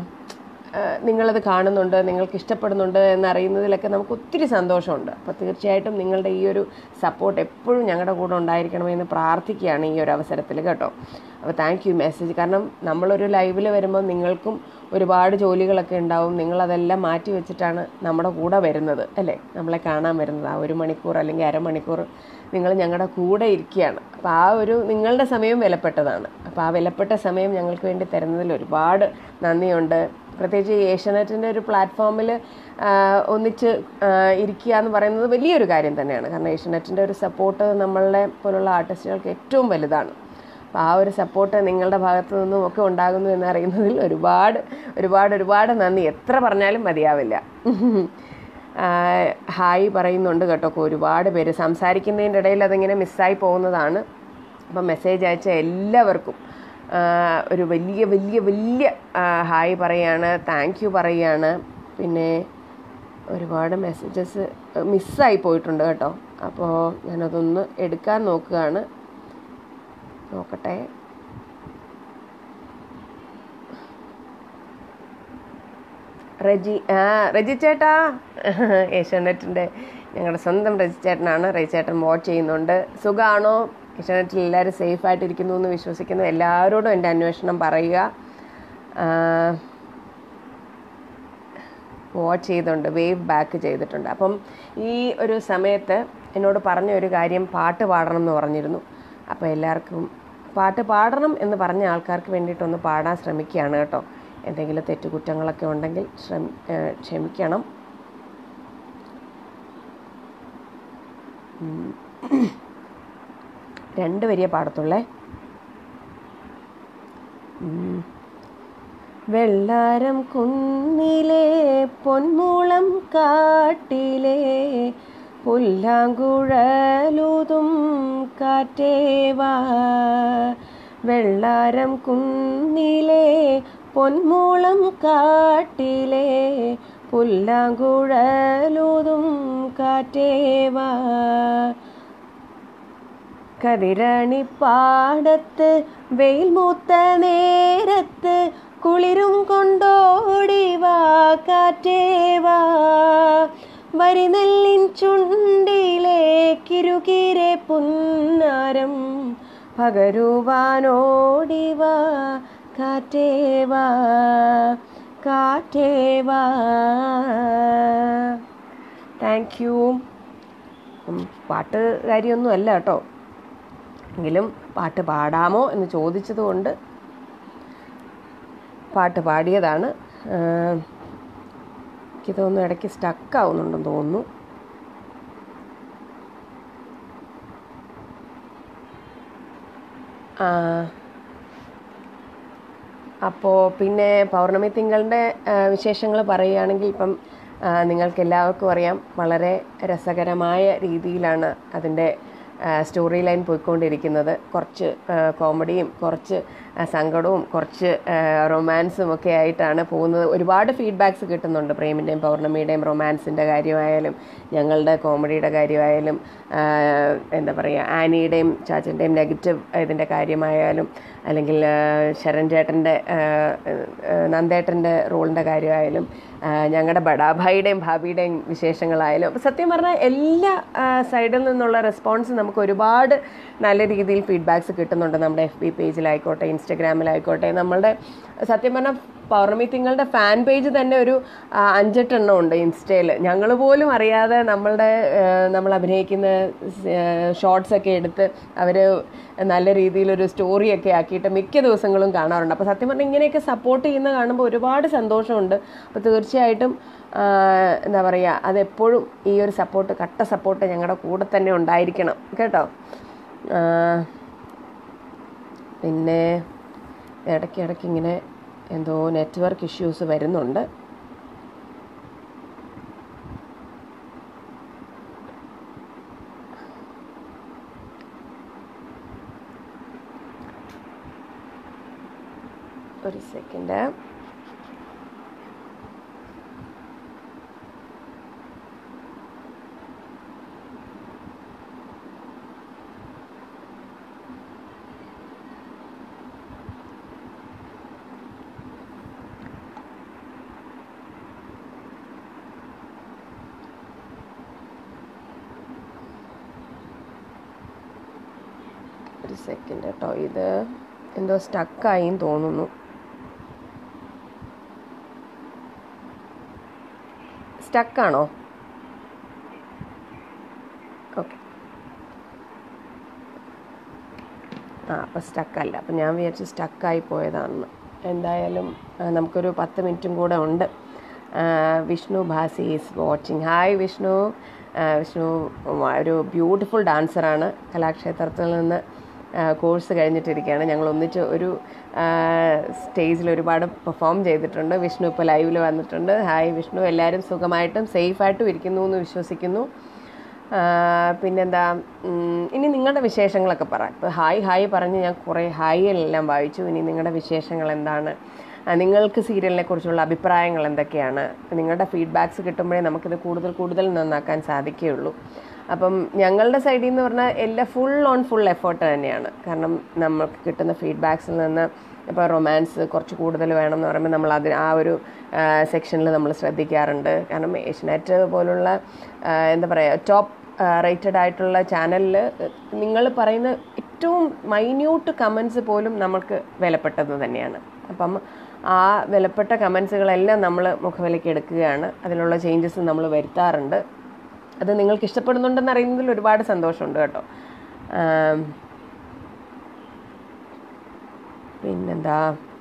ആ, നിങ്ങളത് കാണുന്നുണ്ട് നിങ്ങൾക്ക് ഇഷ്ടപ്പെടുന്നുണ്ട് എന്നറിയുന്നതിലൊക്കെ നമുക്ക് ഒത്തിരി സന്തോഷമുണ്ട് അപ്പോൾ തീർച്ചയായിട്ടും നിങ്ങളുടെ ഈ ഒരു സപ്പോർട്ട് എപ്പോഴും ഞങ്ങളുടെ കൂടെ ഉണ്ടായിരിക്കണമെന്ന് പ്രാർത്ഥിക്കുകയാണ് ഈ ഒരു അവസരത്തിൽ കേട്ടോ അപ്പോൾ താങ്ക് യു മെസ്സേജ് കാരണം നമ്മളൊരു ലൈവിൽ വരുമ്പോൾ നിങ്ങൾക്കും ഒരുപാട് ജോലികളൊക്കെ ഉണ്ടാവും നിങ്ങളതെല്ലാം മാറ്റി വെച്ചിട്ടാണ് നമ്മുടെ കൂടെ വരുന്നത് അല്ലേ നമ്മളെ കാണാൻ വരുന്നത് ആ ഒരു മണിക്കൂർ അല്ലെങ്കിൽ അരമണിക്കൂർ നിങ്ങൾ ഞങ്ങളുടെ കൂടെ ഇരിക്കുകയാണ് അപ്പോൾ ആ ഒരു നിങ്ങളുടെ സമയം വിലപ്പെട്ടതാണ് അപ്പോൾ ആ വിലപ്പെട്ട സമയം ഞങ്ങൾക്ക് വേണ്ടി തരുന്നതിൽ ഒരുപാട് നന്ദിയുണ്ട് പ്രത്യേകിച്ച് ഈ ഏഷ്യാനെറ്റിൻ്റെ ഒരു പ്ലാറ്റ്ഫോമിൽ ഒന്നിച്ച് ആ, ഇരിക്കുക എന്ന് പറയുന്നത് വലിയൊരു കാര്യം തന്നെയാണ് കാരണം ഏഷ്യാനെറ്റിൻ്റെ ഒരു സപ്പോർട്ട് നമ്മളുടെ പോലുള്ള ആർട്ടിസ്റ്റുകൾക്ക് ഏറ്റവും വലുതാണ് അപ്പോൾ ആ ഒരു സപ്പോർട്ട് നിങ്ങളുടെ ഭാഗത്തു നിന്നും ഒക്കെ ഉണ്ടാകുന്നു എന്നറിയുന്നതിൽ ഒരുപാട് ഒരുപാട് ഒരുപാട് നന്ദി എത്ര പറഞ്ഞാലും മതിയാവില്ല ആ, ഹായ് പറയുന്നുണ്ട് കേട്ടോ ഒരുപാട് പേര് സംസാരിക്കുന്നതിൻ്റെ ഇടയിൽ അതിങ്ങനെ മിസ്സായി പോകുന്നതാണ് അപ്പം മെസ്സേജ് അയച്ച എല്ലാവർക്കും ആ, ഒരു വലിയ വലിയ വലിയ ആ, ഹായ് പറയാണ് താങ്ക് യു പറയാണ് പിന്നെ ഒരുപാട് മെസ്സേജസ് മിസ്സായി പോയിട്ടുണ്ട് കേട്ടോ അപ്പോൾ ഞാനതൊന്ന് എടുക്കാൻ നോക്കുകയാണ് നോക്കട്ടെ റജി ആ റജി ചേട്ടാ ഏഷ്യാനെറ്റിൻ്റെ ഞങ്ങളുടെ സ്വന്തം റജി ചേട്ടനാണ് റജി ചേട്ടൻ വാച്ച് ചെയ്യുന്നുണ്ട് സുഖമാണോ ഏഷ്യാനെറ്റിൽ എല്ലാവരും സേഫായിട്ടിരിക്കുന്നു എന്ന് വിശ്വസിക്കുന്നു എല്ലാവരോടും എൻ്റെ അന്വേഷണം പറയുക വാച്ച് ചെയ്തുണ്ട് വേവ് ബാക്ക് ചെയ്തിട്ടുണ്ട് അപ്പം ഈ ഒരു സമയത്ത് എന്നോട് പറഞ്ഞ ഒരു കാര്യം പാട്ട് പാടണം എന്ന് പറഞ്ഞിരുന്നു അപ്പോൾ എല്ലാവർക്കും പാട്ട് പാടണം എന്ന് പറഞ്ഞ ആൾക്കാർക്ക് വേണ്ടിയിട്ടൊന്ന് പാടാൻ ശ്രമിക്കുകയാണ് കേട്ടോ എന്തെങ്കിലും തെറ്റുകുറ്റങ്ങളൊക്കെ ഉണ്ടെങ്കിൽ ശ്രമി ഏഹ് ക്ഷമിക്കണം ഉം. രണ്ട് വരിയെ പാടത്തുള്ളേ ഉം. വെള്ളാരം കുന്നിലെ പൊന്മുളം കാട്ടിലെ പുല്ലാങ്കുഴലുതും കാറ്റേവാ വെള്ളാരം കുന്നിലെ പൊന്മുളം കാട്ടിലെ പുല്ലാങ്കുഴലുതും കാറ്റേവാ കതിരണി പാടത്ത് വെയിൽ മൂത്ത നേരത്ത് കുളിരും കൊണ്ടോടിവാ കാറ്റേവാ വരിനെല്ലിൻ ചുണ്ടിലേക്കിരുകിരെ പുന്നാരം പകരുവാനോടിവാ കാറ്റേവാ കാറ്റേവാ താങ്ക് യു പാട്ട് കാര്യമൊന്നും അല്ല കേട്ടോ എങ്കിലും പാട്ട് പാടാമോ എന്ന് ചോദിച്ചതുകൊണ്ട് പാട്ട് പാടിയതാണ് ആഹ് എനിക്ക് തോന്നുന്നു ഇടയ്ക്ക് സ്റ്റക്ക് ആവുന്നുണ്ടെന്ന് തോന്നുന്നു അപ്പോൾ പിന്നെ പൗർണമി തിങ്കളുടെ വിശേഷങ്ങൾ പറയുകയാണെങ്കിൽ ഇപ്പം ആ, നിങ്ങൾക്ക് എല്ലാവർക്കും അറിയാം വളരെ രസകരമായ രീതിയിലാണ് അതിൻ്റെ സ്റ്റോറി ലൈൻ പോയിക്കൊണ്ടിരിക്കുന്നത് കുറച്ച് ആ, കോമഡിയും കുറച്ച് ആ, സങ്കടവും കുറച്ച് റൊമാൻസും ഒക്കെ ആയിട്ടാണ് പോകുന്നത് ഒരുപാട് ഫീഡ്ബാക്സ് കിട്ടുന്നുണ്ട് പ്രേമിൻ്റെയും പൗർണമിയുടെയും റൊമാൻസിൻ്റെ കാര്യമായാലും ഞങ്ങളുടെ കോമഡിയുടെ കാര്യമായാലും ആ, എന്താ പറയുക ആനിയുടെയും ചാച്ചൻ്റെയും നെഗറ്റീവ് ഇതിൻ്റെ കാര്യമായാലും അല്ലെങ്കിൽ ആ, ശരൺ ചേട്ടൻ്റെ ആ, ആ, നന്ദേട്ടൻ്റെ റോളിൻ്റെ കാര്യമായാലും ആ, ഞങ്ങളുടെ ബഡാഭായിയുടെയും ഭാബിയുടെയും വിശേഷങ്ങളായാലും അപ്പോൾ സത്യം പറഞ്ഞാൽ എല്ലാ ആ, സൈഡിൽ നിന്നുള്ള റെസ്പോൺസ് നമുക്ക് ഒരുപാട് നല്ല രീതിയിൽ ഫീഡ്ബാക്സ് കിട്ടുന്നുണ്ട് നമ്മുടെ എഫ് ബി പേജിലായിക്കോട്ടെ ഇൻസ്റ്റഗ്രാമിലായിക്കോട്ടെ നമ്മളുടെ സത്യം പറഞ്ഞാൽ പൗർണമി തിങ്ങളുടെ ഫാൻ പേജ് തന്നെ ഒരു ആ, അഞ്ചെട്ടെണ്ണം ഉണ്ട് ഇൻസ്റ്റയിൽ ഞങ്ങൾ പോലും അറിയാതെ നമ്മളുടെ ആ, നമ്മൾ അഭിനയിക്കുന്ന ഷോർട്സ് ഒക്കെ എടുത്ത് അവർ നല്ല രീതിയിലൊരു സ്റ്റോറിയൊക്കെ ആക്കിയിട്ട് മിക്ക ദിവസങ്ങളും കാണാറുണ്ട് അപ്പോൾ സത്യം പറഞ്ഞാൽ ഇങ്ങനെയൊക്കെ സപ്പോർട്ട് ചെയ്യുന്ന കാണുമ്പോൾ ഒരുപാട് സന്തോഷമുണ്ട് അപ്പോൾ തീർച്ചയായിട്ടും ആ, എന്താ പറയുക അതെപ്പോഴും ഈ ഒരു സപ്പോർട്ട് കട്ട സപ്പോർട്ട് ഞങ്ങളുടെ കൂടെ തന്നെ ഉണ്ടായിരിക്കണം കേട്ടോ ആ, പിന്നെ ഇടയ്ക്ക് ഇടയ്ക്ക് ഇങ്ങനെ എന്തോ നെറ്റ്വർക്ക് ഇഷ്യൂസ് വരുന്നുണ്ട് ഒരു സെക്കൻഡ് ഒരു സെക്കൻഡ് കേട്ടോ ഇത് എന്തോ സ്റ്റക്കായിന്ന് തോന്നുന്നു സ്റ്റക്കാണോ ഓക്കെ ആ അപ്പോൾ സ്റ്റക്കല്ല അപ്പം ഞാൻ വിചാരിച്ചു സ്റ്റക്കായി പോയതാണെന്ന് എന്തായാലും ആ, നമുക്കൊരു പത്ത് മിനിറ്റും കൂടെ ഉണ്ട് ആ, Vishnu Bhasi is watching hi Vishnu ആ, വിഷ്ണു വ- ഒരു ബ്യൂട്ടിഫുൾ ഡാൻസറാണ് കലാക്ഷേത്രത്തിൽ നിന്ന് കോഴ്സ് കഴിഞ്ഞിട്ടിരിക്കുകയാണ് ഞങ്ങൾ ഒന്നിച്ച് ഒരു സ്റ്റേജിൽ ഒരുപാട് പെർഫോം ചെയ്തിട്ടുണ്ട് വിഷ്ണു ഇപ്പോൾ ലൈവിൽ വന്നിട്ടുണ്ട് ഹായ് വിഷ്ണു എല്ലാവരും സുഖമായിട്ടും സേഫായിട്ടും ഇരിക്കുന്നു എന്ന് വിശ്വസിക്കുന്നു ആ, പിന്നെന്താ ഉം, ഇനി നിങ്ങളുടെ വിശേഷങ്ങളൊക്കെ പറ ഇപ്പോൾ ഹായ് ഹായ് പറഞ്ഞ് ഞാൻ കുറേ ഹായികളെല്ലാം വായിച്ചു ഇനി നിങ്ങളുടെ വിശേഷങ്ങൾ എന്താണ് ആ, നിങ്ങൾക്ക് സീരിയലിനെ കുറിച്ചുള്ള അഭിപ്രായങ്ങൾ എന്തൊക്കെയാണ് നിങ്ങളുടെ ഫീഡ്ബാക്സ് കിട്ടുമ്പോഴേ നമുക്കിത് കൂടുതൽ കൂടുതൽ നന്നാക്കാൻ സാധിക്കുകയുള്ളൂ അപ്പം ഞങ്ങളുടെ സൈഡിൽ നിന്ന് പറഞ്ഞാൽ എല്ലാ ഫുൾ ഓൺ ഫുൾ എഫേർട്ട് തന്നെയാണ് കാരണം നമുക്ക് കിട്ടുന്ന ഫീഡ്ബാക്സിൽ നിന്ന് ഇപ്പോൾ റൊമാൻസ് കുറച്ച് കൂടുതൽ വേണം എന്ന് പറയുമ്പോൾ നമ്മൾ അത് ആ ഒരു സെക്ഷനിൽ നമ്മൾ ശ്രദ്ധിക്കാറുണ്ട് കാരണം ഏഷ്യനെറ്റ് പോലുള്ള ആ, എന്താ പറയുക ടോപ്പ് റേറ്റഡ് ആയിട്ടുള്ള ചാനലിൽ നിങ്ങൾ പറയുന്ന ഏറ്റവും മൈന്യൂട്ട് കമൻസ് പോലും നമുക്ക് വിലപ്പെട്ടത് തന്നെയാണ് അപ്പം ആ വിലപ്പെട്ട കമൻസുകളെല്ലാം നമ്മൾ മുഖവിലയ്ക്ക് എടുക്കുകയാണ് അതിലുള്ള ചേഞ്ചസ് നമ്മൾ വരുത്താറുണ്ട് അത് നിങ്ങൾക്ക് ഇഷ്ടപ്പെടുന്നുണ്ടെന്ന് അറിയുന്നതിൽ ഒരുപാട് സന്തോഷമുണ്ട് കേട്ടോ ആം, പിന്നെന്താ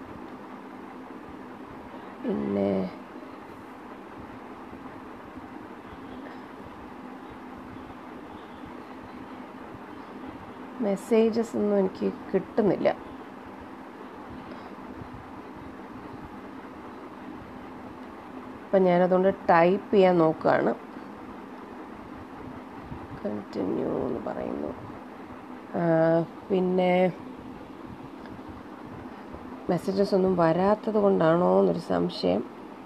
പിന്നെ മെസ്സേജസ് ഒന്നും എനിക്ക് കിട്ടുന്നില്ല അപ്പം ഞാനതുകൊണ്ട് ടൈപ്പ് ചെയ്യാൻ നോക്കുകയാണ് കണ്ടിന്യൂ എന്ന് പറയുന്നു ആ, പിന്നെ മെസ്സേജസ് ഒന്നും വരാത്തത് കൊണ്ടാണോ എന്നൊരു സംശയം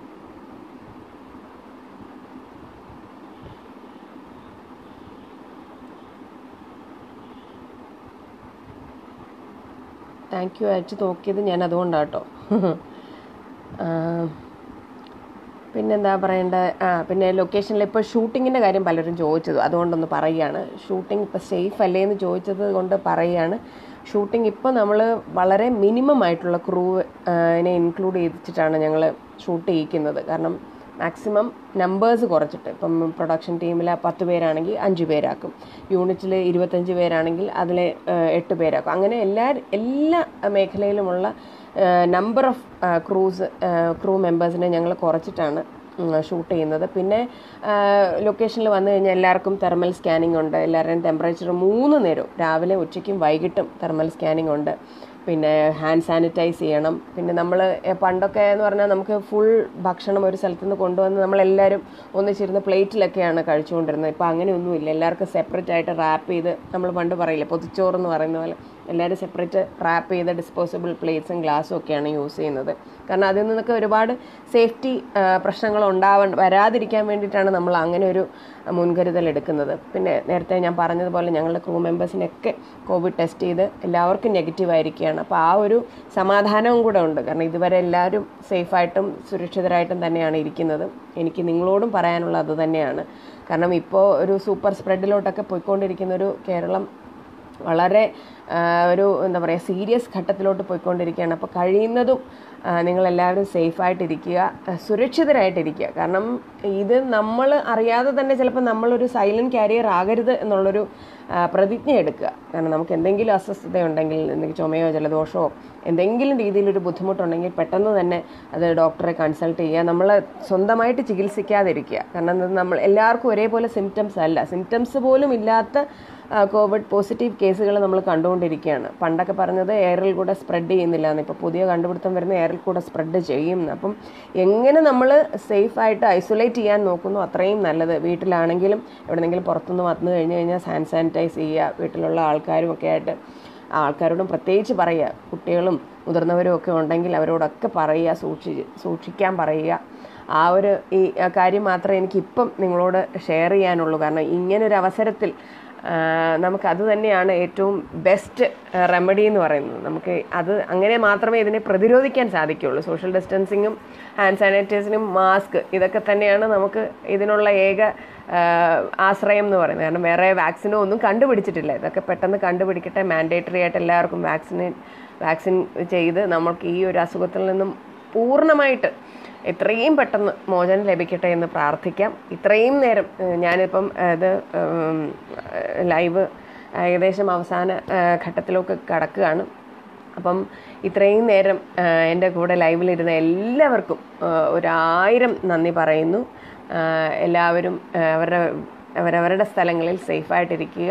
താങ്ക് യു അയച്ചു നോക്കിയത് ഞാൻ അതുകൊണ്ടാട്ടോ പിന്നെന്താ പറയേണ്ടത് ആ പിന്നെ ലൊക്കേഷനിൽ ഇപ്പോൾ ഷൂട്ടിങ്ങിൻ്റെ കാര്യം പലരും ചോദിച്ചത് അതുകൊണ്ടൊന്ന് പറയുകയാണ് ഷൂട്ടിംഗ് ഇപ്പോൾ സേഫ് അല്ലേ എന്ന് ചോദിച്ചത് കൊണ്ട് പറയുകയാണ് ഷൂട്ടിംഗ് ഇപ്പോൾ നമ്മൾ വളരെ മിനിമം ആയിട്ടുള്ള ക്രൂവിനെ ഇൻക്ലൂഡ് ചെയ്തിട്ടാണ് ഞങ്ങൾ ഷൂട്ട് ചെയ്യിക്കുന്നത് കാരണം മാക്സിമം നമ്പേഴ്സ് കുറച്ചിട്ട് ഇപ്പം പ്രൊഡക്ഷൻ ടീമിൽ പത്ത് പേരാണെങ്കിൽ അഞ്ച് പേരാക്കും യൂണിറ്റിൽ ഇരുപത്തഞ്ച് പേരാണെങ്കിൽ അതിൽ എട്ട് പേരാക്കും അങ്ങനെ എല്ലാ എല്ലാ മേഖലയിലുമുള്ള നമ്പർ ഓഫ് ക്രൂസ് ക്രൂ മെമ്പേഴ്സിനെ ഞങ്ങൾ കുറച്ചിട്ടാണ് ഷൂട്ട് ചെയ്യുന്നത് പിന്നെ ലൊക്കേഷനിൽ വന്നു കഴിഞ്ഞാൽ എല്ലാവർക്കും തെർമൽ സ്കാനിങ് ഉണ്ട് എല്ലാവരുടെയും ടെമ്പറേച്ചർ മൂന്ന് നേരവും രാവിലെ ഉച്ചയ്ക്കും വൈകിട്ടും തെർമൽ സ്കാനിങ് ഉണ്ട് പിന്നെ ഹാൻഡ് സാനിറ്റൈസ് ചെയ്യണം പിന്നെ നമ്മൾ പണ്ടൊക്കെ എന്ന് പറഞ്ഞാൽ നമുക്ക് ഫുൾ ഭക്ഷണം ഒരു സ്ഥലത്ത് നിന്ന് കൊണ്ടുവന്ന് നമ്മളെല്ലാവരും ഒന്നിച്ചിരുന്ന് പ്ലേറ്റിലൊക്കെയാണ് കഴിച്ചുകൊണ്ടിരുന്നത് ഇപ്പോൾ അങ്ങനെയൊന്നുമില്ല എല്ലാവർക്കും സെപ്പറേറ്റ് ആയിട്ട് റാപ്പ് ചെയ്ത് നമ്മൾ പണ്ട് പറയില്ലേ പൊതിച്ചോറ് എന്ന് പറയുന്ന പോലെ എല്ലാവരും സെപ്പറേറ്റ് റാപ്പ് ചെയ്ത ഡിസ്പോസിബിൾ പ്ലേറ്റ്സും ഗ്ലാസ്സും ഒക്കെയാണ് യൂസ് ചെയ്യുന്നത് കാരണം അതിൽ നിന്നൊക്കെ ഒരുപാട് സേഫ്റ്റി പ്രശ്നങ്ങൾ ഉണ്ടാവാൻ വരാതിരിക്കാൻ വേണ്ടിയിട്ടാണ് നമ്മൾ അങ്ങനെ ഒരു മുൻകരുതൽ എടുക്കുന്നത് പിന്നെ നേരത്തെ ഞാൻ പറഞ്ഞതുപോലെ ഞങ്ങളുടെ ക്രൂ മെമ്പേഴ്സിനൊക്കെ കോവിഡ് ടെസ്റ്റ് ചെയ്ത് എല്ലാവർക്കും നെഗറ്റീവ് ആയിരിക്കുകയാണ് അപ്പോൾ ആ ഒരു സമാധാനവും കൂടെ ഉണ്ട് കാരണം ഇതുവരെ എല്ലാവരും സേഫായിട്ടും സുരക്ഷിതരായിട്ടും തന്നെയാണ് ഇരിക്കുന്നത് എനിക്ക് നിങ്ങളോടും പറയാനുള്ളത് അത് തന്നെയാണ് കാരണം ഇപ്പോൾ ഒരു സൂപ്പർ സ്പ്രെഡിലോട്ടൊക്കെ പോയിക്കൊണ്ടിരിക്കുന്ന ഒരു കേരളം വളരെ ആ, ഒരു എന്താ പറയുക സീരിയസ് ഘട്ടത്തിലോട്ട് പോയിക്കൊണ്ടിരിക്കുകയാണ് അപ്പോൾ കഴിയുന്നതും ആ, നിങ്ങളെല്ലാവരും സേഫായിട്ടിരിക്കുക ആ, സുരക്ഷിതരായിട്ടിരിക്കുക കാരണം ഇത് നമ്മൾ അറിയാതെ തന്നെ ചിലപ്പോൾ നമ്മളൊരു സൈലൻറ്റ് കാരിയർ ആകരുത് എന്നുള്ളൊരു ആ, പ്രതിജ്ഞ എടുക്കുക കാരണം നമുക്ക് എന്തെങ്കിലും അസ്വസ്ഥതയുണ്ടെങ്കിൽ എന്തെങ്കിലും ചുമയോ ജലദോഷമോ എന്തെങ്കിലും രീതിയിലൊരു ബുദ്ധിമുട്ടുണ്ടെങ്കിൽ പെട്ടെന്ന് തന്നെ അത് ഡോക്ടറെ കൺസൾട്ട് ചെയ്യുക നമ്മൾ സ്വന്തമായിട്ട് ചികിത്സിക്കാതിരിക്കുക കാരണം ഇത് നമ്മൾ എല്ലാവർക്കും ഒരേപോലെ സിംറ്റംസ് അല്ല സിംറ്റംസ് പോലും ഇല്ലാത്ത ആ, കോവിഡ് പോസിറ്റീവ് കേസുകൾ നമ്മൾ കണ്ടുകൊണ്ടിരിക്കുകയാണ് പണ്ടൊക്കെ പറഞ്ഞത് എയറിൽ കൂടെ സ്പ്രെഡ് ചെയ്യുന്നില്ല എന്ന് ഇപ്പോൾ പുതിയ കണ്ടുപിടുത്തം വരുന്ന എയറിൽ കൂടെ സ്പ്രെഡ് ചെയ്യും എന്ന്. അപ്പം എങ്ങനെ നമ്മൾ സേഫായിട്ട് ഐസൊലേറ്റ് ചെയ്യാൻ നോക്കുന്നു അത്രയും നല്ലത് വീട്ടിലാണെങ്കിലും എവിടെന്നെങ്കിലും പുറത്തുനിന്ന് വന്നു കഴിഞ്ഞ് കഴിഞ്ഞാൽ ഹാൻഡ് സാനിറ്റൈസ് ചെയ്യുക വീട്ടിലുള്ള ആൾക്കാരും ഒക്കെ ആയിട്ട് ആ ആൾക്കാരോടും പ്രത്യേകിച്ച് പറയുക കുട്ടികളും മുതിർന്നവരും ഒക്കെ ഉണ്ടെങ്കിൽ അവരോടൊക്കെ പറയുക സൂക്ഷി സൂക്ഷിക്കാൻ പറയുക ആ ഒരു ഈ ആ കാര്യം മാത്രമേ എനിക്കിപ്പം നിങ്ങളോട് ഷെയർ ചെയ്യാനുള്ളൂ കാരണം ഇങ്ങനൊരു അവസരത്തിൽ ആ, നമുക്ക് അത് തന്നെയാണ് ഏറ്റവും ബെസ്റ്റ് റെമഡി എന്ന് പറയുന്നത് നമുക്ക് അത് അങ്ങനെ മാത്രമേ ഇതിനെ പ്രതിരോധിക്കാൻ സാധിക്കുകയുള്ളൂ സോഷ്യൽ ഡിസ്റ്റൻസിങ്ങും ഹാൻഡ് സാനിറ്റൈസിനും മാസ്ക് ഇതൊക്കെ തന്നെയാണ് നമുക്ക് ഇതിനുള്ള ഏക ആ, ആശ്രയം എന്ന് പറയുന്നത് കാരണം വേറെ വാക്സിനോ ഒന്നും കണ്ടുപിടിച്ചിട്ടില്ല ഇതൊക്കെ പെട്ടെന്ന് കണ്ടുപിടിക്കട്ടെ മാൻഡേറ്ററി ആയിട്ട് എല്ലാവർക്കും വാക്സിനെ വാക്സിൻ ചെയ്ത് നമുക്ക് ഈ ഒരു അസുഖത്തിൽ നിന്നും പൂർണ്ണമായിട്ട് എത്രയും പെട്ടെന്ന് മോചനം ലഭിക്കട്ടെ എന്ന് പ്രാർത്ഥിക്കാം ഇത്രയും നേരം ഏഹ്, ഞാനിപ്പം ഇത് ഉം, ലൈവ് ഏകദേശം അവസാന ഏഹ്, ഘട്ടത്തിലൊക്കെ കടക്കുകയാണ് അപ്പം ഇത്രയും നേരം ഏഹ്, എൻ്റെ കൂടെ ലൈവിലിരുന്ന എല്ലാവർക്കും ഏഹ്, ഒരായിരം നന്ദി പറയുന്നു ഏഹ്, എല്ലാവരും ഏഹ്, അവരുടെ അവരവരുടെ സ്ഥലങ്ങളിൽ സേഫായിട്ടിരിക്കുക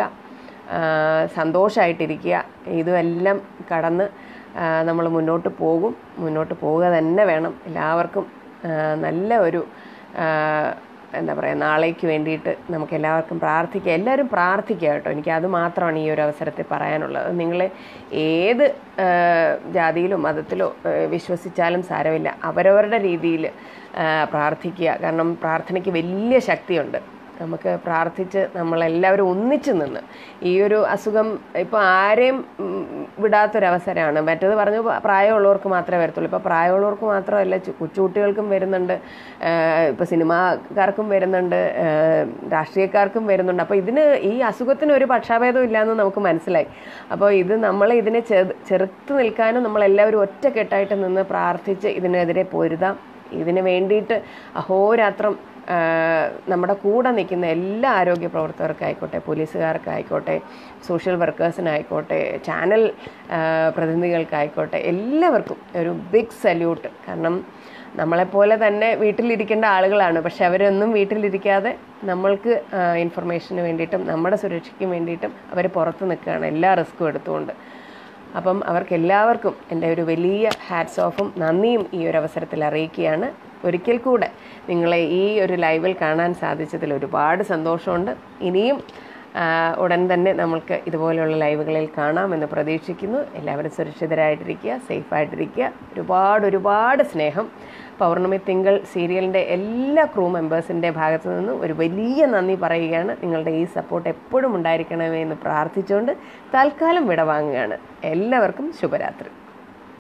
സന്തോഷമായിട്ടിരിക്കുക ഇതുമെല്ലാം കടന്ന് നമ്മൾ മുന്നോട്ട് പോകും മുന്നോട്ട് പോവുക തന്നെ വേണം എല്ലാവർക്കും ആ, നല്ല ഒരു ആ, എന്താ പറയുക നാളേക്ക് വേണ്ടിയിട്ട് നമുക്ക് എല്ലാവർക്കും പ്രാർത്ഥിക്കുക എല്ലാവരും പ്രാർത്ഥിക്കുക കേട്ടോ എനിക്ക് അത് മാത്രമാണ് ഈ ഒരു അവസരത്തിൽ പറയാനുള്ളത് നിങ്ങൾ ഏത് ആ, ജാതിയിലോ മതത്തിലോ ആ, വിശ്വസിച്ചാലും സാരമില്ല അവരവരുടെ രീതിയിൽ പ്രാർത്ഥിക്കുക കാരണം പ്രാർത്ഥനയ്ക്ക് വലിയ ശക്തിയുണ്ട് നമുക്ക് പ്രാർത്ഥിച്ച് നമ്മളെല്ലാവരും ഒന്നിച്ചു നിന്ന് ഈ ഒരു അസുഖം ഇപ്പോൾ ആരെയും ഉം, വിടാത്തൊരവസരമാണ് മറ്റേത് പറഞ്ഞു പ്രായമുള്ളവർക്ക് മാത്രമേ വരത്തുള്ളൂ ഇപ്പോൾ പ്രായമുള്ളവർക്ക് മാത്രമല്ല ചു- കൊച്ചുകുട്ടികൾക്കും വരുന്നുണ്ട് ഇപ്പോൾ സിനിമാക്കാർക്കും വരുന്നുണ്ട് ഏഹ്, രാഷ്ട്രീയക്കാർക്കും വരുന്നുണ്ട് അപ്പോൾ ഇതിന് ഈ അസുഖത്തിന് ഒരു പക്ഷാഭേദം ഇല്ലയെന്ന് നമുക്ക് മനസ്സിലായി അപ്പോൾ ഇത് നമ്മൾ ഇതിനെ ചെറു ചെറുത്ത് നിൽക്കാനും നമ്മളെല്ലാവരും ഒറ്റക്കെട്ടായിട്ട് നിന്ന് പ്രാർത്ഥിച്ച് ഇതിനെതിരെ പൊരുതാം ഇതിന് വേണ്ടിയിട്ട് അഹോരാത്രം ആ, നമ്മുടെ കൂടെ നിൽക്കുന്ന എല്ലാ ആരോഗ്യ പ്രവർത്തകർക്കായിക്കോട്ടെ പോലീസുകാർക്കായിക്കോട്ടെ സോഷ്യൽ വർക്കേഴ്സിനായിക്കോട്ടെ ചാനൽ ആ, പ്രതിനിധികൾക്കായിക്കോട്ടെ എല്ലാവർക്കും ഒരു ബിഗ് സല്യൂട്ട് കാരണം നമ്മളെപ്പോലെ തന്നെ വീട്ടിലിരിക്കേണ്ട ആളുകളാണ് പക്ഷെ അവരൊന്നും വീട്ടിലിരിക്കാതെ നമ്മൾക്ക് ഇൻഫർമേഷന് വേണ്ടിയിട്ടും നമ്മുടെ സുരക്ഷയ്ക്കും വേണ്ടിയിട്ടും അവർ പുറത്ത് നിൽക്കുകയാണ് എല്ലാ റിസ്ക്കും എടുത്തുകൊണ്ട് അപ്പം അവർക്ക് എല്ലാവർക്കും എൻ്റെ ഒരു വലിയ ഹാറ്റ്സ് ഓഫും നന്ദിയും ഈ ഒരു അവസരത്തിൽ അറിയിക്കുകയാണ് ഒരിക്കൽ കൂടെ നിങ്ങളെ ഈ ഒരു ലൈവിൽ കാണാൻ സാധിച്ചതിൽ ഒരുപാട് സന്തോഷമുണ്ട് ഇനിയും ആ, ഉടൻ തന്നെ നമ്മൾക്ക് ഇതുപോലെയുള്ള ലൈവുകളിൽ കാണാമെന്ന് പ്രതീക്ഷിക്കുന്നു എല്ലാവരും സുരക്ഷിതരായിട്ടിരിക്കുക സേഫായിട്ടിരിക്കുക ഒരുപാട് ഒരുപാട് സ്നേഹം പൗർണമി തിങ്കൾ സീരിയലിൻ്റെ എല്ലാ ക്രൂ മെമ്പേഴ്സിൻ്റെ ഭാഗത്തു നിന്നും ഒരു വലിയ നന്ദി പറയുകയാണ് നിങ്ങളുടെ ഈ സപ്പോർട്ട് എപ്പോഴും ഉണ്ടായിരിക്കണമേ എന്ന് പ്രാർത്ഥിച്ചുകൊണ്ട് തൽക്കാലം വിടവാങ്ങുകയാണ് എല്ലാവർക്കും ശുഭരാത്രി